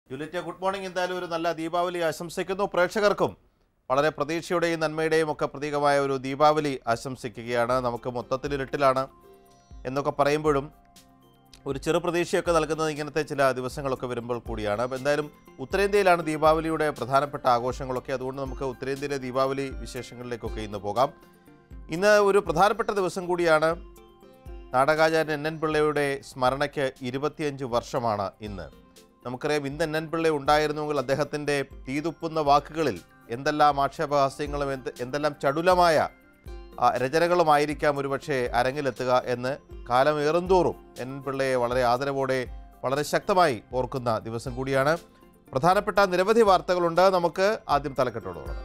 ജുലിറ്റ good morning എന്തായാലും ഒരു നല്ല ദീപാവലി ആശംസിക്കുന്നു പ്രേക്ഷകർക്കും വളരെ പ്രതീക്ഷയുടെയും നന്മയുടെയും ഒക്കെ പ്രതീകമായ ഒരു ദീപാവലി ആശംസിക്കുകയാണ് നമുക്ക് മൊത്തത്തിൽ ഇരുട്ടിലാണ് എന്നൊക്കെ പറയുമ്പോഴും ഒരു ചെറു പ്രതീക്ഷയൊക്കെ നൽകുന്നത് ഇങ്ങനത്തെ ചില ദിവസങ്ങളൊക്കെ വരുമ്പോൾ കൂടിയാണ് അപ്പോൾ എന്തായാലും ഉത്തരേന്ത്യയിലാണ് ദീപാവലിയുടെ പ്രധാനപ്പെട്ട ആഘോഷങ്ങളൊക്കെ അതുകൊണ്ട് നമുക്ക് ഉത്തരേന്ത്യയിലെ ദീപാവലി വിശേഷങ്ങളിലേക്കൊക്കെ ഇന്ന് പോകാം ഇന്ന് ഒരു പ്രധാനപ്പെട്ട ദിവസം കൂടിയാണ് നാടകാചാര്യൻ എൻ എൻ പിള്ളയുടെ സ്മരണയ്ക്ക് ഇരുപത്തിയഞ്ച് വർഷമാണ് ഇന്ന് നമുക്കറിയാം ഇന്ന് എൻ എൻ പിള്ള ഉണ്ടായിരുന്നുവെങ്കിൽ അദ്ദേഹത്തിൻ്റെ തീതുപ്പുന്ന വാക്കുകളിൽ എന്തെല്ലാം ആക്ഷേപഹാസ്യങ്ങളും എന്ത് എന്തെല്ലാം ചടുലമായ ആ, രചനകളുമായിരിക്കാം ഒരുപക്ഷെ അരങ്ങിലെത്തുക എന്ന് കാലമേറുന്തോറും എൻ എൻ പിള്ളയെ വളരെ ആദരവോടെ വളരെ ശക്തമായി ഓർക്കുന്ന ദിവസം കൂടിയാണ് പ്രധാനപ്പെട്ട നിരവധി വാർത്തകളുണ്ട് നമുക്ക് ആദ്യം തലക്കെട്ടോട് തുടങ്ങാം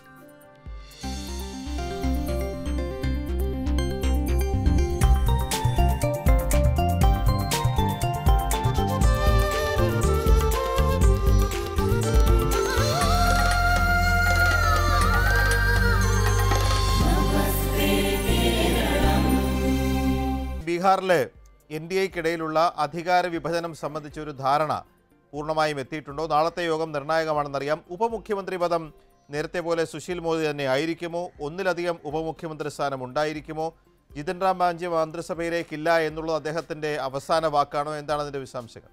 ബീഹാറിലെ എൻ ഡി എക്കിടയിലുള്ള അധികാര വിഭജനം സംബന്ധിച്ച ഒരു ധാരണ പൂർണ്ണമായും എത്തിയിട്ടുണ്ടോ നാളത്തെ യോഗം നിർണായകമാണെന്നറിയാം ഉപമുഖ്യമന്ത്രി പദം നേരത്തെ പോലെ സുശീൽ മോദി തന്നെ ആയിരിക്കുമോ ഒന്നിലധികം ഉപമുഖ്യമന്ത്രി സ്ഥാനം ഉണ്ടായിരിക്കുമോ ജിതൻ റാം മാഞ്ചി മന്ത്രിസഭയിലേക്കില്ല എന്നുള്ളത് അദ്ദേഹത്തിന്റെ അവസാന വാക്കാണോ എന്താണ് അതിന്റെ വിശദാംശങ്ങൾ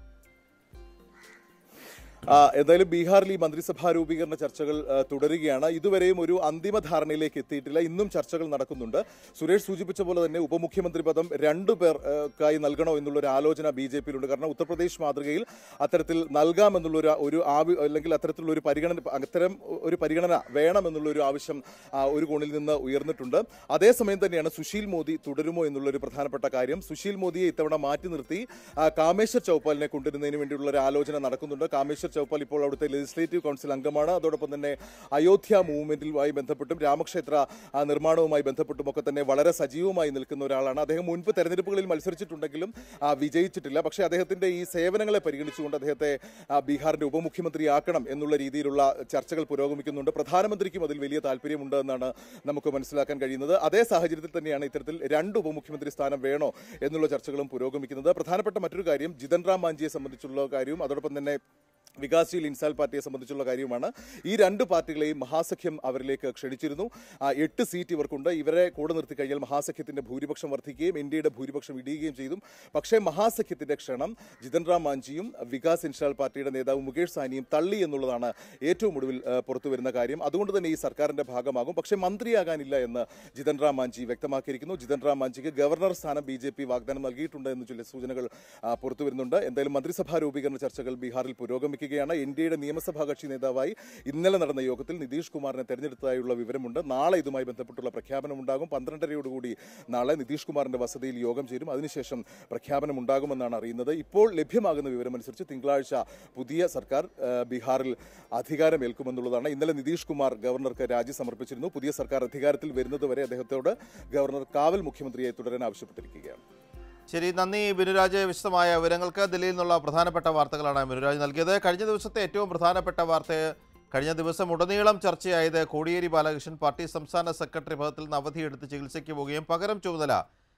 ആ, എന്തായാലും ബീഹാറിൽ ഈ മന്ത്രിസഭാ രൂപീകരണ ചർച്ചകൾ ആ, തുടരുകയാണ് ഇതുവരെയും ഒരു അന്തിമ ധാരണയിലേക്ക് എത്തിയിട്ടില്ല ഇന്നും ചർച്ചകൾ നടക്കുന്നുണ്ട് സുരേഷ് സൂചിപ്പിച്ച പോലെ തന്നെ ഉപമുഖ്യമന്ത്രി പദം രണ്ടു പേർക്കായി നൽകണോ എന്നുള്ള ഒരു ആലോചന ബി ജെ പിയിലുണ്ട് കാരണം ഉത്തർപ്രദേശ് മാതൃകയിൽ അത്തരത്തിൽ നൽകാമെന്നുള്ള ഒരു ഒരു ആവി അല്ലെങ്കിൽ അത്തരത്തിലുള്ള ഒരു പരിഗണന അത്തരം ഒരു പരിഗണന വേണമെന്നുള്ള ഒരു ആവശ്യം ആ, ഒരു കോണിൽ നിന്ന് ഉയർന്നിട്ടുണ്ട് അതേസമയം തന്നെയാണ് സുശീൽ മോദി തുടരുമോ എന്നുള്ള ഒരു പ്രധാനപ്പെട്ട കാര്യം സുശീൽ മോദിയെ ഇത്തവണ മാറ്റി നിർത്തി ആ, കാമേശ്വർ ചൌപ്പാലിനെ കൊണ്ടുവരുന്നതിന് വേണ്ടിയുള്ള ഒരു ആലോചന നടക്കുന്നുണ്ട് കാമേശ്വർ ചൌപ്പാൽ ഇപ്പോൾ അവിടുത്തെ ലെജിസ്ലേറ്റീവ് കൗൺസിൽ അംഗമാണ് അതോടൊപ്പം തന്നെ അയോധ്യ മൂവ്മെന്റുമായി ബന്ധപ്പെട്ടും രാമക്ഷേത്ര ആ, നിർമ്മാണവുമായി ബന്ധപ്പെട്ടും ഒക്കെ തന്നെ വളരെ സജീവമായി നിൽക്കുന്ന ഒരാളാണ് അദ്ദേഹം മുൻപ് തെരഞ്ഞെടുപ്പുകളിൽ മത്സരിച്ചിട്ടുണ്ടെങ്കിലും ആ, വിജയിച്ചിട്ടില്ല പക്ഷേ അദ്ദേഹത്തിന്റെ ഈ സേവനങ്ങളെ പരിഗണിച്ചുകൊണ്ട് അദ്ദേഹത്തെ ആ, ബീഹാറിന്റെ ഉപമുഖ്യമന്ത്രിയാക്കണം എന്നുള്ള രീതിയിലുള്ള ചർച്ചകൾ പുരോഗമിക്കുന്നുണ്ട് പ്രധാനമന്ത്രിക്കും അതിൽ വലിയ താല്പര്യമുണ്ട് എന്നാണ് നമുക്ക് മനസ്സിലാക്കാൻ കഴിയുന്നത് അതേ സാഹചര്യത്തിൽ തന്നെയാണ് ഇത്തരത്തിൽ രണ്ട് ഉപമുഖ്യമന്ത്രി സ്ഥാനം വേണോ എന്നുള്ള ചർച്ചകളും പുരോഗമിക്കുന്നത് പ്രധാനപ്പെട്ട മറ്റൊരു കാര്യം ജിതൻ റാം മാഞ്ചിയെ സംബന്ധിച്ചുള്ള കാര്യവും അതോടൊപ്പം തന്നെ വികാസ്ശീൽ ഇൻസാൽ പാർട്ടിയെ സംബന്ധിച്ചുള്ള കാര്യവുമാണ് ഈ രണ്ട് പാർട്ടികളെയും മഹാസഖ്യം അവരിലേക്ക് ക്ഷണിച്ചിരുന്നു ആ, എട്ട് സീറ്റ് ഇവർക്കുണ്ട് ഇവരെ കൂടെ നിർത്തി കഴിഞ്ഞാൽ മഹാസഖ്യത്തിന്റെ ഭൂരിപക്ഷം വർദ്ധിക്കുകയും ഇന്ത്യയുടെ ഭൂരിപക്ഷം ഇടിയുകയും ചെയ്തു പക്ഷേ മഹാസഖ്യത്തിന്റെ ക്ഷണം ജിതൻ റാം മാഞ്ചിയും വികാസ് ഇൻസാൽ പാർട്ടിയുടെ നേതാവ് മുകേഷ് സാനിയും തള്ളി എന്നുള്ളതാണ് ഏറ്റവും ഒടുവിൽ ആ, പുറത്തു വരുന്ന കാര്യം അതുകൊണ്ട് തന്നെ ഈ സർക്കാരിന്റെ ഭാഗമാകും പക്ഷേ മന്ത്രിയാകാനില്ല എന്ന് ജിതൻ റാം മാഞ്ചി വ്യക്തമാക്കിയിരിക്കുന്നു ജിതൻ റാം മാഞ്ചിക്ക് ഗവർണർ സ്ഥാനം ബി ജെ പി വാഗ്ദാനം നൽകിയിട്ടുണ്ട് എന്ന് ചില സൂചനകൾ ആ, പുറത്തു വരുന്നുണ്ട് എന്തായാലും മന്ത്രിസഭാ രൂപീകരണ ചർച്ചകൾ ബീഹാറിൽ പുരോഗമിക്കുകയാണ് ഇന്ത്യയുടെ നിയമസഭാ കക്ഷി നേതാവായി ഇന്നലെ നടന്ന യോഗത്തിൽ നിതീഷ് കുമാറിനെ തെരഞ്ഞെടുത്തതായുള്ള വിവരമുണ്ട് നാളെ ഇതുമായി ബന്ധപ്പെട്ടുള്ള പ്രഖ്യാപനം ഉണ്ടാകും പന്ത്രണ്ടരയോടുകൂടി നാളെ നിതീഷ് കുമാറിന്റെ വസതിയിൽ യോഗം ചേരും അതിനുശേഷം പ്രഖ്യാപനം ഉണ്ടാകുമെന്നാണ് അറിയുന്നത് ഇപ്പോൾ ലഭ്യമാകുന്ന വിവരമനുസരിച്ച് തിങ്കളാഴ്ച പുതിയ സർക്കാർ ആ, ബീഹാറിൽ അധികാരമേൽക്കുമെന്നുള്ളതാണ് ഇന്നലെ നിതീഷ് കുമാർ ഗവർണർക്ക് രാജി സമർപ്പിച്ചിരുന്നു പുതിയ സർക്കാർ അധികാരത്തിൽ വരുന്നതുവരെ അദ്ദേഹത്തോട് ഗവർണർ കാവൽ മുഖ്യമന്ത്രിയായി തുടരാൻ ആവശ്യപ്പെട്ടിരിക്കുകയാണ് ശരി നന്ദി ബിനുരാജ് വിശദമായ വിവരങ്ങൾക്ക് ദില്ലിയിൽ നിന്നുള്ള പ്രധാനപ്പെട്ട വാർത്തകളാണ് ബിനുരാജ് നൽകിയത് കഴിഞ്ഞ ദിവസത്തെ ഏറ്റവും പ്രധാനപ്പെട്ട വാർത്ത കഴിഞ്ഞ ദിവസം ഉടനീളം ചർച്ചയായത് കോടിയേരി ബാലകൃഷ്ണൻ പാർട്ടി സംസ്ഥാന സെക്രട്ടറി പദത്തിൽ നിന്ന് അവധിയെടുത്ത് ചികിത്സയ്ക്ക് പോവുകയും പകരം ചുമതല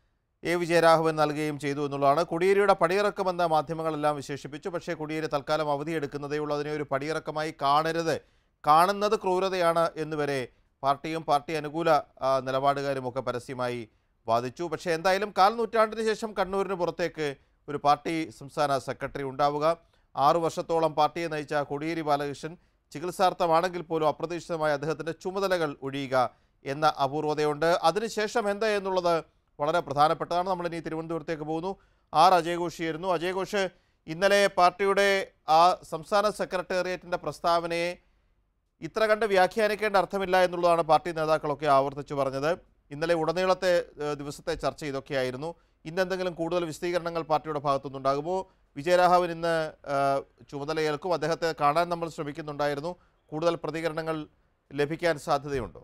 എ വിജയരാഘവൻ നൽകുകയും ചെയ്തു എന്നുള്ളതാണ് കൊടിയേരിയുടെ പടിയിറക്കമെന്ന് മാധ്യമങ്ങളെല്ലാം വിശേഷിപ്പിച്ചു പക്ഷേ കൊടിയേരി തൽക്കാലം അവധിയെടുക്കുന്നതേ ഉള്ളൂ അതിനെ ഒരു പടിയിറക്കമായി കാണരുത് കാണുന്നത് ക്രൂരതയാണ് എന്നുവരെ പാർട്ടിയും പാർട്ടി അനുകൂല ആ, നിലപാടുകാരും ഒക്കെ പരസ്യമായി വാദിച്ചു പക്ഷേ എന്തായാലും കാൽ നൂറ്റാണ്ടിന് ശേഷം കണ്ണൂരിന് പുറത്തേക്ക് ഒരു പാർട്ടി സംസ്ഥാന സെക്രട്ടറി ഉണ്ടാവുക ആറു വർഷത്തോളം പാർട്ടിയെ നയിച്ച കോടിയേരി ബാലകൃഷ്ണൻ ചികിത്സാർത്ഥമാണെങ്കിൽ പോലും അപ്രതീക്ഷിതമായ അദ്ദേഹത്തിൻ്റെ ചുമതലകൾ ഒഴിയുക എന്ന അപൂർവതയുണ്ട് അതിനുശേഷം എന്താ എന്നുള്ളത് വളരെ പ്രധാനപ്പെട്ടതാണ് നമ്മൾ ഇനി തിരുവനന്തപുരത്തേക്ക് പോകുന്നു ആർ അജയ് ഘോഷിയായിരുന്നു അജയ് ഘോഷ് ഇന്നലെ പാർട്ടിയുടെ ആ സംസ്ഥാന സെക്രട്ടേറിയറ്റിൻ്റെ പ്രസ്താവനയെ ഇത്ര കണ്ട് വ്യാഖ്യാനിക്കേണ്ട അർത്ഥമില്ല എന്നുള്ളതാണ് പാർട്ടി നേതാക്കളൊക്കെ ആവർത്തിച്ചു പറഞ്ഞത് ഇന്നലെ ഉടനീളത്തെ ഏഹ്, ദിവസത്തെ ചർച്ച ഇതൊക്കെയായിരുന്നു ഇന്ന് എന്തെങ്കിലും കൂടുതൽ വിശദീകരണങ്ങൾ പാർട്ടിയുടെ ഭാഗത്തുനിന്നുണ്ടാകുമോ വിജയരാഘവൻ ഇന്ന് ഏഹ്, ചുമതലയേൽക്കും അദ്ദേഹത്തെ കാണാൻ നമ്മൾ ശ്രമിക്കുന്നുണ്ടായിരുന്നു കൂടുതൽ പ്രതികരണങ്ങൾ ലഭിക്കാൻ സാധ്യതയുണ്ടോ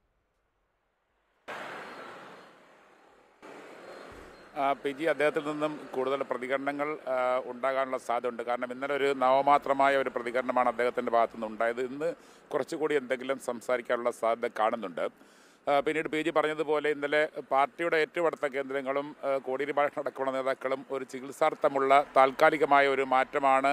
ആ, പി ജി അദ്ദേഹത്തിൽ നിന്നും കൂടുതൽ പ്രതികരണങ്ങൾ ആ, ഉണ്ടാകാനുള്ള സാധ്യതയുണ്ട് കാരണം ഇന്നലെ ഒരു നവമാത്രമായ ഒരു പ്രതികരണമാണ് അദ്ദേഹത്തിൻ്റെ ഭാഗത്തുനിന്ന് ഉണ്ടായത് ഇന്ന് കുറച്ചുകൂടി എന്തെങ്കിലും സംസാരിക്കാനുള്ള സാധ്യത കാണുന്നുണ്ട് ആ, പിന്നീട് പി ജി പറഞ്ഞതുപോലെ ഇന്നലെ പാർട്ടിയുടെ ഏറ്റവും അടുത്ത കേന്ദ്രങ്ങളും ആ, കോടിയേരി ബാലകൃഷ്ണൻ അടക്കമുള്ള നേതാക്കളും ഒരു ചികിത്സാർത്ഥമുള്ള താൽക്കാലികമായ ഒരു മാറ്റമാണ്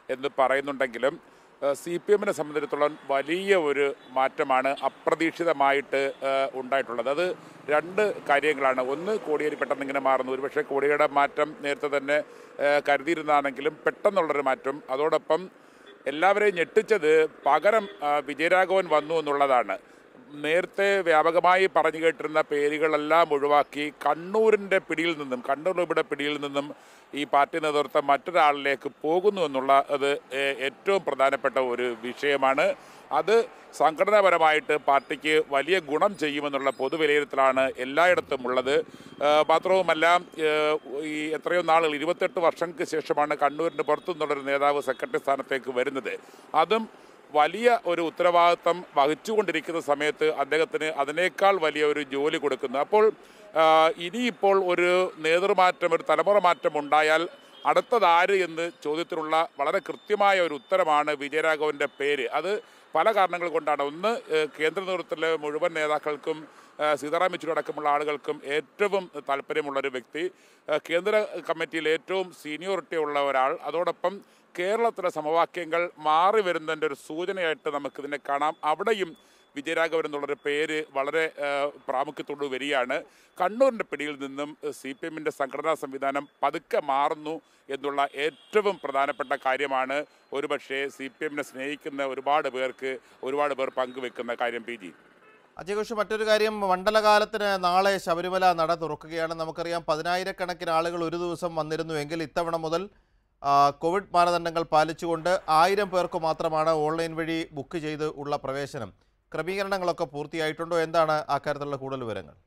എന്ന് പറയുന്നുണ്ടെങ്കിലും സി പി എമ്മിനെ സംബന്ധിച്ചിടത്തോളം വലിയ ഒരു മാറ്റമാണ് അപ്രതീക്ഷിതമായിട്ട് ആ, ഉണ്ടായിട്ടുള്ളത് അത് രണ്ട് കാര്യങ്ങളാണ് ഒന്ന് കോടിയേരി പെട്ടെന്ന് ഇങ്ങനെ മാറുന്നു ഒരുപക്ഷെ കോടിയുടെ മാറ്റം നേരത്തെ തന്നെ ആ, കരുതിയിരുന്നാണെങ്കിലും പെട്ടെന്നുള്ളൊരു മാറ്റം അതോടൊപ്പം എല്ലാവരെയും ഞെട്ടിച്ചത് പകരം ആ, വിജയരാഘവൻ വന്നു എന്നുള്ളതാണ് നേരത്തെ വ്യാപകമായി പറഞ്ഞു കേട്ടിരുന്ന പേരുകളെല്ലാം ഒഴിവാക്കി കണ്ണൂരിൻ്റെ പിടിയിൽ നിന്നും കണ്ണൂർ ഇവിടെ പിടിയിൽ നിന്നും ഈ പാർട്ടി നേതൃത്വം മറ്റൊരാളിലേക്ക് പോകുന്നു എന്നുള്ള അത് ഏ- ഏറ്റവും പ്രധാനപ്പെട്ട ഒരു വിഷയമാണ് അത് സംഘടനാപരമായിട്ട് പാർട്ടിക്ക് വലിയ ഗുണം ചെയ്യുമെന്നുള്ള പൊതുവിലയിരുത്തലാണ് എല്ലായിടത്തും ഉള്ളത് ആ, മാത്രവുമല്ല ഏ, ഈ എത്രയോ നാളുകൾ ഇരുപത്തെട്ട് വർഷങ്ങൾക്ക് ശേഷമാണ് കണ്ണൂരിൻ്റെ പുറത്തു നിന്നുള്ളൊരു നേതാവ് സെക്രട്ടറി സ്ഥാനത്തേക്ക് വരുന്നത് അതും വലിയ ഒരു ഉത്തരവാദിത്തം വഹിച്ചുകൊണ്ടിരിക്കുന്ന സമയത്ത് അദ്ദേഹത്തിന് അതിനേക്കാൾ വലിയ ഒരു ജോലി കൊടുക്കുന്നു അപ്പോൾ ആ, ഇനിയിപ്പോൾ ഒരു നേതൃമാറ്റം ഒരു തലമുറ മാറ്റം ഉണ്ടായാൽ അടുത്തതാര് എന്ന് ചോദ്യത്തിനുള്ള വളരെ കൃത്യമായ ഒരു ഉത്തരമാണ് വിജയരാഘവൻ്റെ പേര് അത് പല കാരണങ്ങൾ കൊണ്ടാണ് ഒന്ന് ഏഹ്, കേന്ദ്ര നേതൃത്വത്തിലെ മുഴുവൻ നേതാക്കൾക്കും ഏഹ്, സീതാറാം യെച്ചൂരി അടക്കമുള്ള ആളുകൾക്കും ഏറ്റവും താല്പര്യമുള്ള ഒരു വ്യക്തി ഏഹ്, കേന്ദ്ര കമ്മിറ്റിയിൽ ഏറ്റവും സീനിയോറിറ്റി ഉള്ള ഒരാൾ അതോടൊപ്പം കേരളത്തിലെ സമവാക്യങ്ങൾ മാറി വരുന്നതിൻ്റെ ഒരു സൂചനയായിട്ട് നമുക്കിതിനെ കാണാം അവിടെയും വിജയരാഘവൻ എന്നുള്ളൊരു പേര് വളരെ ഏഹ്, പ്രാമുഖ്യത്തോട് വരികയാണ് കണ്ണൂരിൻ്റെ പിടിയിൽ നിന്നും സി പി എമ്മിൻ്റെ സംഘടനാ സംവിധാനം പതുക്കെ മാറുന്നു എന്നുള്ള ഏറ്റവും പ്രധാനപ്പെട്ട കാര്യമാണ് ഒരുപക്ഷെ സി പി എമ്മിനെ സ്നേഹിക്കുന്ന ഒരുപാട് പേർക്ക് ഒരുപാട് പേർ പങ്കുവെക്കുന്ന കാര്യം പി ജി അജയഘോഷ് മറ്റൊരു കാര്യം മണ്ഡലകാലത്തിന് നാളെ ശബരിമല നട തുറക്കുകയാണ് നമുക്കറിയാം പതിനായിരക്കണക്കിന് ആളുകൾ ഒരു ദിവസം വന്നിരുന്നു എങ്കിൽ ഇത്തവണ മുതൽ ആ, കോവിഡ് മാനദണ്ഡങ്ങൾ പാലിച്ചുകൊണ്ട് ആയിരം പേർക്ക് മാത്രമാണ് ഓൺലൈൻ വഴി ബുക്ക് ചെയ്ത് ഉള്ള പ്രവേശനം ക്രമീകരണങ്ങളൊക്കെ പൂർത്തിയായിട്ടുണ്ടോ എന്താണ് ആ കാര്യത്തിലുള്ള കൂടുതൽ വിവരങ്ങൾ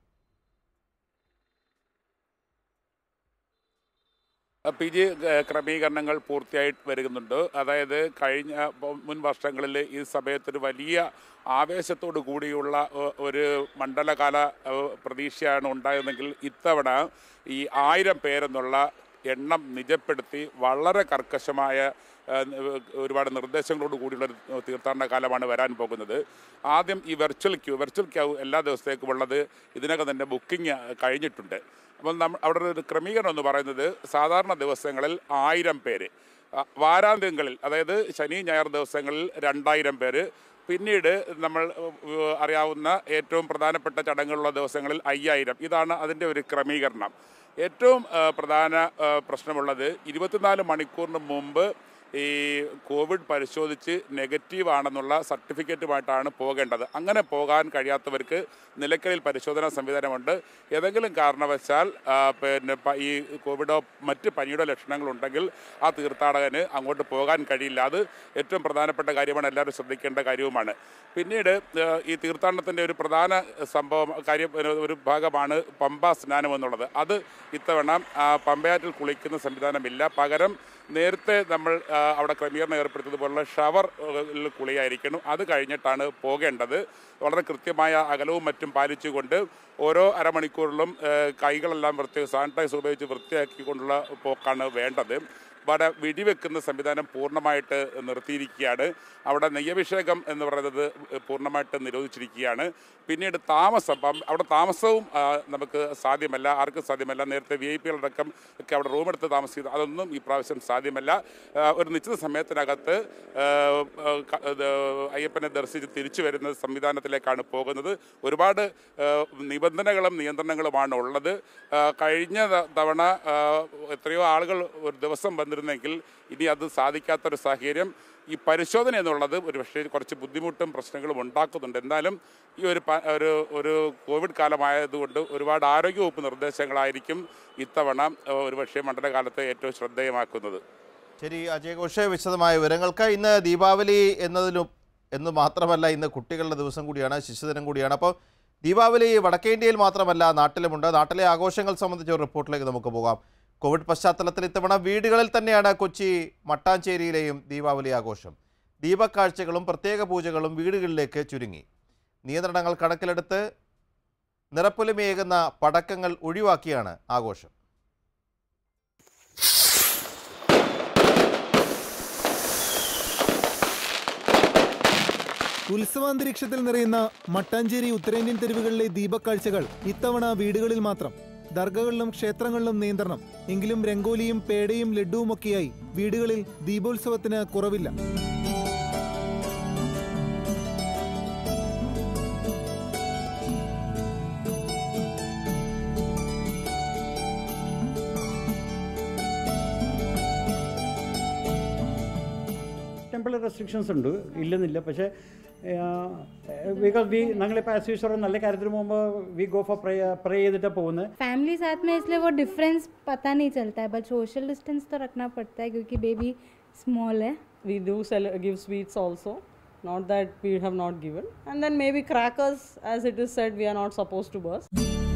പി ജി ഏഹ്, ക്രമീകരണങ്ങൾ പൂർത്തിയായിട്ട് വരുന്നുണ്ട് അതായത് കഴിഞ്ഞ പ- മുൻ വർഷങ്ങളിൽ ഈ സമയത്തൊരു വലിയ ആവേശത്തോടു കൂടിയുള്ള ഒ- ഒരു മണ്ഡലകാല ഏഹ്, പ്രതീക്ഷയാണ് ഉണ്ടായതെങ്കിൽ ഇത്തവണ ഈ ആയിരം പേരെന്നുള്ള എണ്ണം നിജപ്പെടുത്തി വളരെ കർക്കശമായ ഏഹ്, ഒരുപാട് നിർദ്ദേശങ്ങളോട് കൂടിയുള്ള ഒരു തീർത്ഥാടന കാലമാണ് വരാൻ പോകുന്നത് ആദ്യം ഈ വെർച്വൽ ക്യൂ വെർച്വൽ ക്യൂ എല്ലാ ദിവസത്തേക്കും ഉള്ളത് ഇതിനകം തന്നെ ബുക്കിംഗ് കഴിഞ്ഞിട്ടുണ്ട് അപ്പം നമ്മൾ അവിടെ ഒരു ക്രമീകരണം എന്ന് പറയുന്നത് സാധാരണ ദിവസങ്ങളിൽ ആയിരം പേര് ആ, വാരാന്ത്യങ്ങളിൽ അതായത് ശനി ഞായർ ദിവസങ്ങളിൽ രണ്ടായിരം പേര് പിന്നീട് നമ്മൾ ഏഹ്, അറിയാവുന്ന ഏറ്റവും പ്രധാനപ്പെട്ട ചടങ്ങുള്ള ദിവസങ്ങളിൽ അയ്യായിരം ഇതാണ് അതിൻ്റെ ഒരു ക്രമീകരണം ഏറ്റവും ഏഹ്, പ്രധാന ഏഹ്, പ്രശ്നമുള്ളത് ഇരുപത്തിനാല് മണിക്കൂറിന് മുമ്പ് ഈ കോവിഡ് പരിശോധിച്ച് നെഗറ്റീവ് ആണെന്നുള്ള സർട്ടിഫിക്കറ്റുമായിട്ടാണ് പോകേണ്ടത് അങ്ങനെ പോകാൻ കഴിയാത്തവർക്ക് നിലയ്ക്കലിൽ പരിശോധനാ സംവിധാനമുണ്ട് ഏതെങ്കിലും കാരണവശാൽ ആ, പിന്നെ പ- ഈ കോവിഡോ മറ്റ് പനിയുടെ ലക്ഷണങ്ങളുണ്ടെങ്കിൽ ആ തീർത്ഥാടകന് അങ്ങോട്ട് പോകാൻ കഴിയില്ല അത് ഏറ്റവും പ്രധാനപ്പെട്ട കാര്യമാണ് എല്ലാവരും ശ്രദ്ധിക്കേണ്ട കാര്യവുമാണ് പിന്നീട് ആ, ഈ തീർത്ഥാടനത്തിൻ്റെ ഒരു പ്രധാന സംഭവം കാര്യം ഒരു- ഒരു ഭാഗമാണ് പമ്പ സ്നാനം എന്നുള്ളത് അത് ഇത്തവണ ആ, പമ്പയാറ്റിൽ കുളിക്കുന്ന സംവിധാനമില്ല പകരം നേരത്തെ നമ്മൾ ആ, അവിടെ ക്രമീകരണം ഏർപ്പെടുത്തിയതുപോലുള്ള ഷവർ ഏഹ്, കുളിയായിരിക്കണം അത് കഴിഞ്ഞിട്ടാണ് പോകേണ്ടത് വളരെ കൃത്യമായ അകലവും മറ്റും പാലിച്ചുകൊണ്ട് ഓരോ അരമണിക്കൂറിലും ഏഹ്, കൈകളെല്ലാം വൃത്തി സാനിറ്റൈസർ ഉപയോഗിച്ച് വൃത്തിയാക്കിക്കൊണ്ടുള്ള പോക്കാണ് വേണ്ടത് അവിടെ വെടിവെക്കുന്ന സംവിധാനം പൂർണ്ണമായിട്ട് നിർത്തിയിരിക്കുകയാണ് അവിടെ നെയ്യഭിഷേകം എന്ന് പറയുന്നത് പൂർണ്ണമായിട്ട് നിരോധിച്ചിരിക്കുകയാണ് പിന്നീട് താമസം പം- അവിടെ താമസവും ആ, നമുക്ക് സാധ്യമല്ല ആർക്കും സാധ്യമല്ല നേരത്തെ വി ഐ പികളടക്കം ഒക്കെ അവിടെ റൂം എടുത്ത് താമസിക്കുന്നത് അതൊന്നും ഈ പ്രാവശ്യം സാധ്യമല്ല ആ, ഒരു നിശ്ചിത സമയത്തിനകത്ത് ആ, ആ, ക- ഇത് അയ്യപ്പനെ ദർശിച്ച് തിരിച്ചു വരുന്ന സംവിധാനത്തിലേക്കാണ് പോകുന്നത് ഒരുപാട് ആ, നിബന്ധനകളും നിയന്ത്രണങ്ങളുമാണ് ഉള്ളത് ആ, കഴിഞ്ഞ ത- തവണ ആ, എത്രയോ ആളുകൾ ഒരു ദിവസം വന്നിരുന്നെങ്കിൽ ഇനി അത് സാധിക്കാത്തൊരു സാഹചര്യം ഈ പരിശോധന എന്നുള്ളത് ഒരു പക്ഷേ കുറച്ച് ബുദ്ധിമുട്ടും പ്രശ്നങ്ങളും ഉണ്ടാക്കുന്നുണ്ട് എന്നാലും ഈ ഒരു പ- ഒരു ഒരു കോവിഡ് കാലമായതുകൊണ്ട് ഒരുപാട് ആരോഗ്യവകുപ്പ് നിർദ്ദേശങ്ങളായിരിക്കും ഇത്തവണ ആ, ഒരുപക്ഷേ മണ്ഡലകാലത്തെ ഏറ്റവും ശ്രദ്ധേയമാക്കുന്നത് ശരി അജയ് ഘോഷ് വിശദമായ വിവരങ്ങൾക്ക് ഇന്ന് ദീപാവലി എന്നതിലും എന്ന് മാത്രമല്ല ഇന്ന് കുട്ടികളുടെ ദിവസം കൂടിയാണ് ശിശുദിനം കൂടിയാണ് അപ്പോൾ ദീപാവലി വടക്കേ ഇന്ത്യയിൽ മാത്രമല്ല നാട്ടിലുമുണ്ട് നാട്ടിലെ ആഘോഷങ്ങൾ സംബന്ധിച്ച ഒരു റിപ്പോർട്ടിലേക്ക് നമുക്ക് പോകാം കോവിഡ് പശ്ചാത്തലത്തിൽ ഇത്തവണ വീടുകളിൽ തന്നെയാണ് കൊച്ചി മട്ടാഞ്ചേരിയിലെയും ദീപാവലി ആഘോഷം ദീപക്കാഴ്ചകളും പ്രത്യേക പൂജകളും വീടുകളിലേക്ക് ചുരുങ്ങി നിയന്ത്രണങ്ങൾ കണക്കിലെടുത്ത് നിറപ്പൊലിമയേകുന്ന പടക്കങ്ങൾ ഒഴിവാക്കിയാണ് ആഘോഷം ഉത്സവാന്തരീക്ഷത്തിൽ നിറയുന്ന മട്ടാഞ്ചേരി ഉത്തരേന്ത്യൻ തെരുവുകളിലെ ദീപക്കാഴ്ചകൾ ഇത്തവണ വീടുകളിൽ മാത്രം ദർഗകളിലും ക്ഷേത്രങ്ങളിലും നിയന്ത്രണം എങ്കിലും രംഗോലിയും പേടയും ലഡുവുമൊക്കെയായി വീടുകളിൽ ദീപോത്സവത്തിന് കുറവില്ല ടെമ്പിൾ റെസ്ട്രിക്ഷൻസ് ഉണ്ട് ഇല്ലെന്നില്ല പക്ഷേ ബിക്കോസ് വി ഞങ്ങളിപ്പോൾ ആസ് യൂഷ്വൽ നല്ല കാര്യത്തിന് പോകുമ്പോൾ we go for pray pray ചെയ്തിട്ടാണ് പോകുന്നത് फैमिली साथ में इसलिए वो डिफरेंस पता नहीं चलता है बट सोशल डिस्टेंस तो रखना पड़ता है क्योंकि बेबी स्मॉल है we do sell give sweets also not that we have not given and then maybe crackers as it is said we are not supposed to burst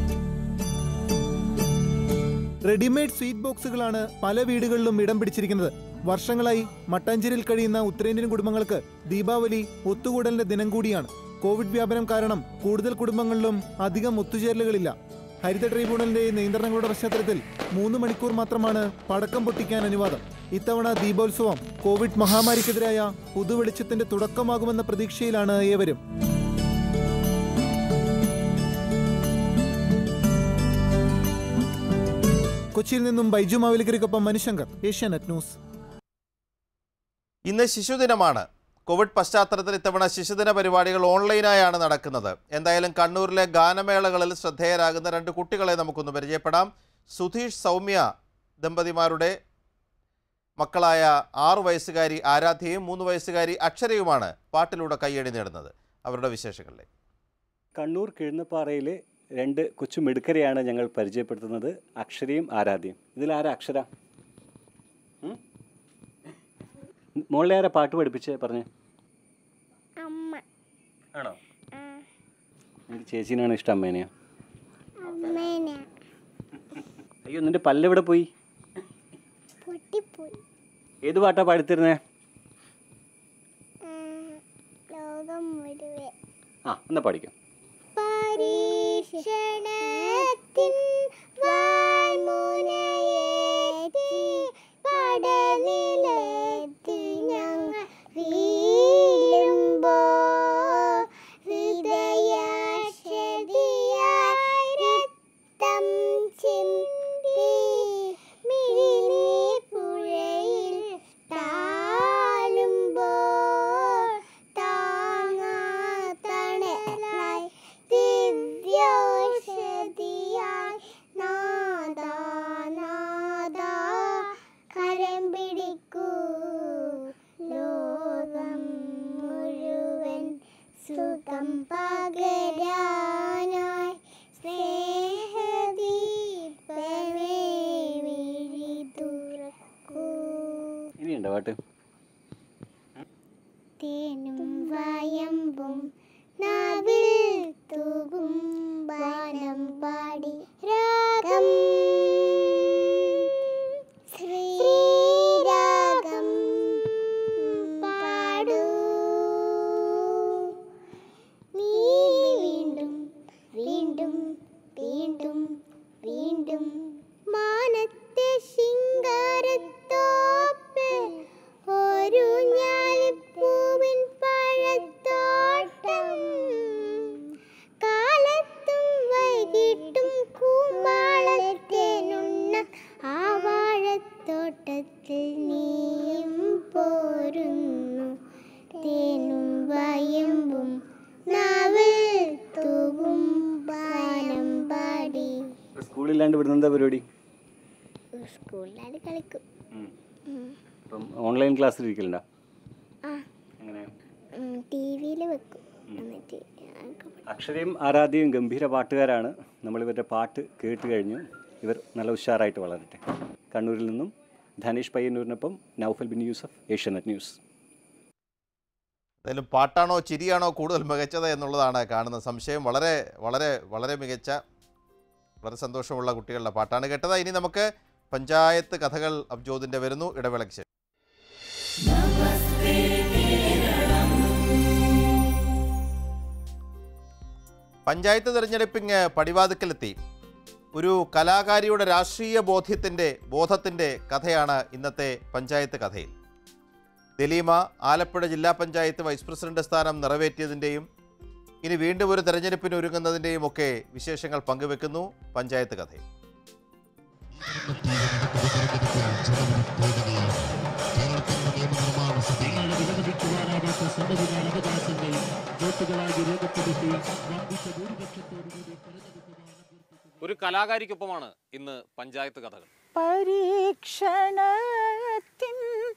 readymade sweet ബോക്സുകളാണ് പല വീടുകളിലും ഇടം പിടിച്ചിരിക്കുന്നത് വർഷങ്ങളായി മട്ടാഞ്ചേരിയിൽ കഴിയുന്ന ഉത്തരേന്ത്യൻ കുടുംബങ്ങൾക്ക് ദീപാവലി ഒത്തുകൂടലിന്റെ ദിനം കൂടിയാണ് കോവിഡ് വ്യാപനം കാരണം കൂടുതൽ കുടുംബങ്ങളിലും അധികം ഒത്തുചേരലുകളില്ല ഹരിത ട്രൈബ്യൂണലിന്റെ നിയന്ത്രണങ്ങളുടെ പശ്ചാത്തലത്തിൽ മൂന്ന് മണിക്കൂർ മാത്രമാണ് പടക്കം പൊട്ടിക്കാൻ അനുവാദം ഇത്തവണ ദീപോത്സവം കോവിഡ് മഹാമാരിക്കെതിരായ പുതുവെളിച്ചത്തിന്റെ തുടക്കമാകുമെന്ന പ്രതീക്ഷയിലാണ് ഏവരും കൊച്ചിയിൽ നിന്നും ബൈജു മാവേലിക്കരയ്ക്കൊപ്പം മനുശങ്കർ ഏഷ്യാനെറ്റ് ന്യൂസ് ഇന്ന് ശിശുദിനമാണ് കോവിഡ് പശ്ചാത്തലത്തിൽ ഇത്തവണ ശിശുദിന പരിപാടികൾ ഓൺലൈനായാണ് നടക്കുന്നത് എന്തായാലും കണ്ണൂരിലെ ഗാനമേളകളിൽ ശ്രദ്ധേയരാകുന്ന രണ്ട് കുട്ടികളെ നമുക്കൊന്ന് പരിചയപ്പെടാം സുധീഷ് സൗമ്യ ദമ്പതിമാരുടെ മക്കളായ ആറു വയസ്സുകാരി ആരാധ്യയും മൂന്ന് വയസ്സുകാരി അക്ഷരയുമാണ് പാട്ടിലൂടെ കയ്യടി നേടുന്നത് അവരുടെ വിശേഷങ്ങളിലേക്ക് കണ്ണൂർ കിഴുന്നപ്പാറയിലെ രണ്ട് കൊച്ചു മിടുക്കരെയാണ് ഞങ്ങൾ പരിചയപ്പെടുത്തുന്നത് അക്ഷരയും ആരാധ്യയും ഇതിലാരാ അക്ഷര ഉം? മോളെ ആരാ പാട്ട് പഠിപ്പിച്ചേ പറഞ്ഞേ അമ്മ ആണോ എനിക്ക് ചേച്ചീനാണ് ഇഷ്ടം അമ്മേനെയോ അമ്മേനെ അയ്യോ നിന്റെ പല്ലെവിടെ പോയി പൊട്ടിപ്പോയി ഏത് പാട്ടാ പാടിത്തരുന്നേ ആ, ലോകം മുഴുവൻ ആ എന്നാ പാടിക്കാം പരീക്ഷണത്തിൻ വായ്മുനയേറ്റി പടനിലത്തി ഞങ്ങൾ വീഴുമ്പോൾ ഹൃദയാശതിയായി രക്തം ചിന്തി മിഴിനീർ പുഴയിൽ താഴുമ്പോൾ താങ്ങാതണലായി ദിവ്യോഷധിയായി നാദാ നാദാ കരം പിടിക്കൂ ലോകം മുഴുവൻ സുഖം പകരാനായി സ്നേഹദീപമേ വിഴി തുറക്കൂ ഇനിയുണ്ടോ പാട്ട് തേനും വയമ്പും നാവിൽ തൂകും വാനം പാടി രാഗം ശ്രീരാഗം പാടൂ നീ വീണ്ടും വീണ്ടും വീണ്ടും വീണ്ടും മാനത്തെ ശിങ്കാരത്തോപ്പ് ഒരു ഞാലിപ്പൂവിൻ പഴത്തോട്ടം കാലത്തും വൈകിട്ടും കൂമാളത്തേനുണ്ണ ആ വാഴത്തോട്ടത്തിൽ നീയും പോരുന്നു തേനും വയമ്പും നാവിൽ തൂകും പാനം പാടി സ്കൂളില്ലാണ്ട് ഇവിടുന്ന് എന്താ പരിപാടി സ്കൂളിലാണ് കളിക്കും ഇപ്പം ഓൺലൈൻ ക്ലാസ്സിൽ ഇരിക്കലുണ്ടോ ആ എങ്ങനെ ടി വിയിൽ വെക്കും എന്നിട്ട് ഞങ്ങൾക്ക് അക്ഷരയും ആരാധ്യയും ഗംഭീര പാട്ടുകാരാണ് നമ്മൾ ഇവരുടെ പാട്ട് കേട്ട് കഴിഞ്ഞു ഇവർ നല്ല ഉഷാറായിട്ട് വളരട്ടെ കണ്ണൂരിൽ നിന്നും ധനേഷ് പയ്യന്നൂരിനൊപ്പം നൗഫൽ ബിൻ യൂസഫ് ഏഷ്യാനെറ്റ് ന്യൂസ് എന്തായാലും പാട്ടാണോ ചിരിയാണോ കൂടുതൽ മികച്ചത് എന്നുള്ളതാണ് കാണുന്ന സംശയം വളരെ വളരെ വളരെ മികച്ച വളരെ സന്തോഷമുള്ള കുട്ടികളുടെ പാട്ടാണ് കേട്ടത് ഇനി നമുക്ക് പഞ്ചായത്ത് കഥകൾ അബ്ജോദിൻ്റെ വരുന്നു ഇടവേളയ്ക്ക് ശേഷം പഞ്ചായത്ത് തിരഞ്ഞെടുപ്പിങ് പടിവാതിക്കലെത്തി ഒരു കലാകാരിയുടെ രാഷ്ട്രീയ ബോധ്യത്തിൻ്റെ ബോധത്തിൻ്റെ കഥയാണ് ഇന്നത്തെ പഞ്ചായത്ത് കഥയിൽ ദലീമ ആലപ്പുഴ ജില്ലാ പഞ്ചായത്ത് വൈസ് പ്രസിഡന്റ് സ്ഥാനം നിറവേറ്റിയതിൻ്റെയും ഇനി വീണ്ടും ഒരു തെരഞ്ഞെടുപ്പിന് ഒരുങ്ങുന്നതിൻ്റെയും ഒക്കെ വിശേഷങ്ങൾ പങ്കുവെക്കുന്നു പഞ്ചായത്ത് കഥയിൽ ഒരു കലാകാരിക്കൊപ്പമാണ് ഇന്ന് പഞ്ചായത്ത് കഥകൾ പരീക്ഷണത്തിൻ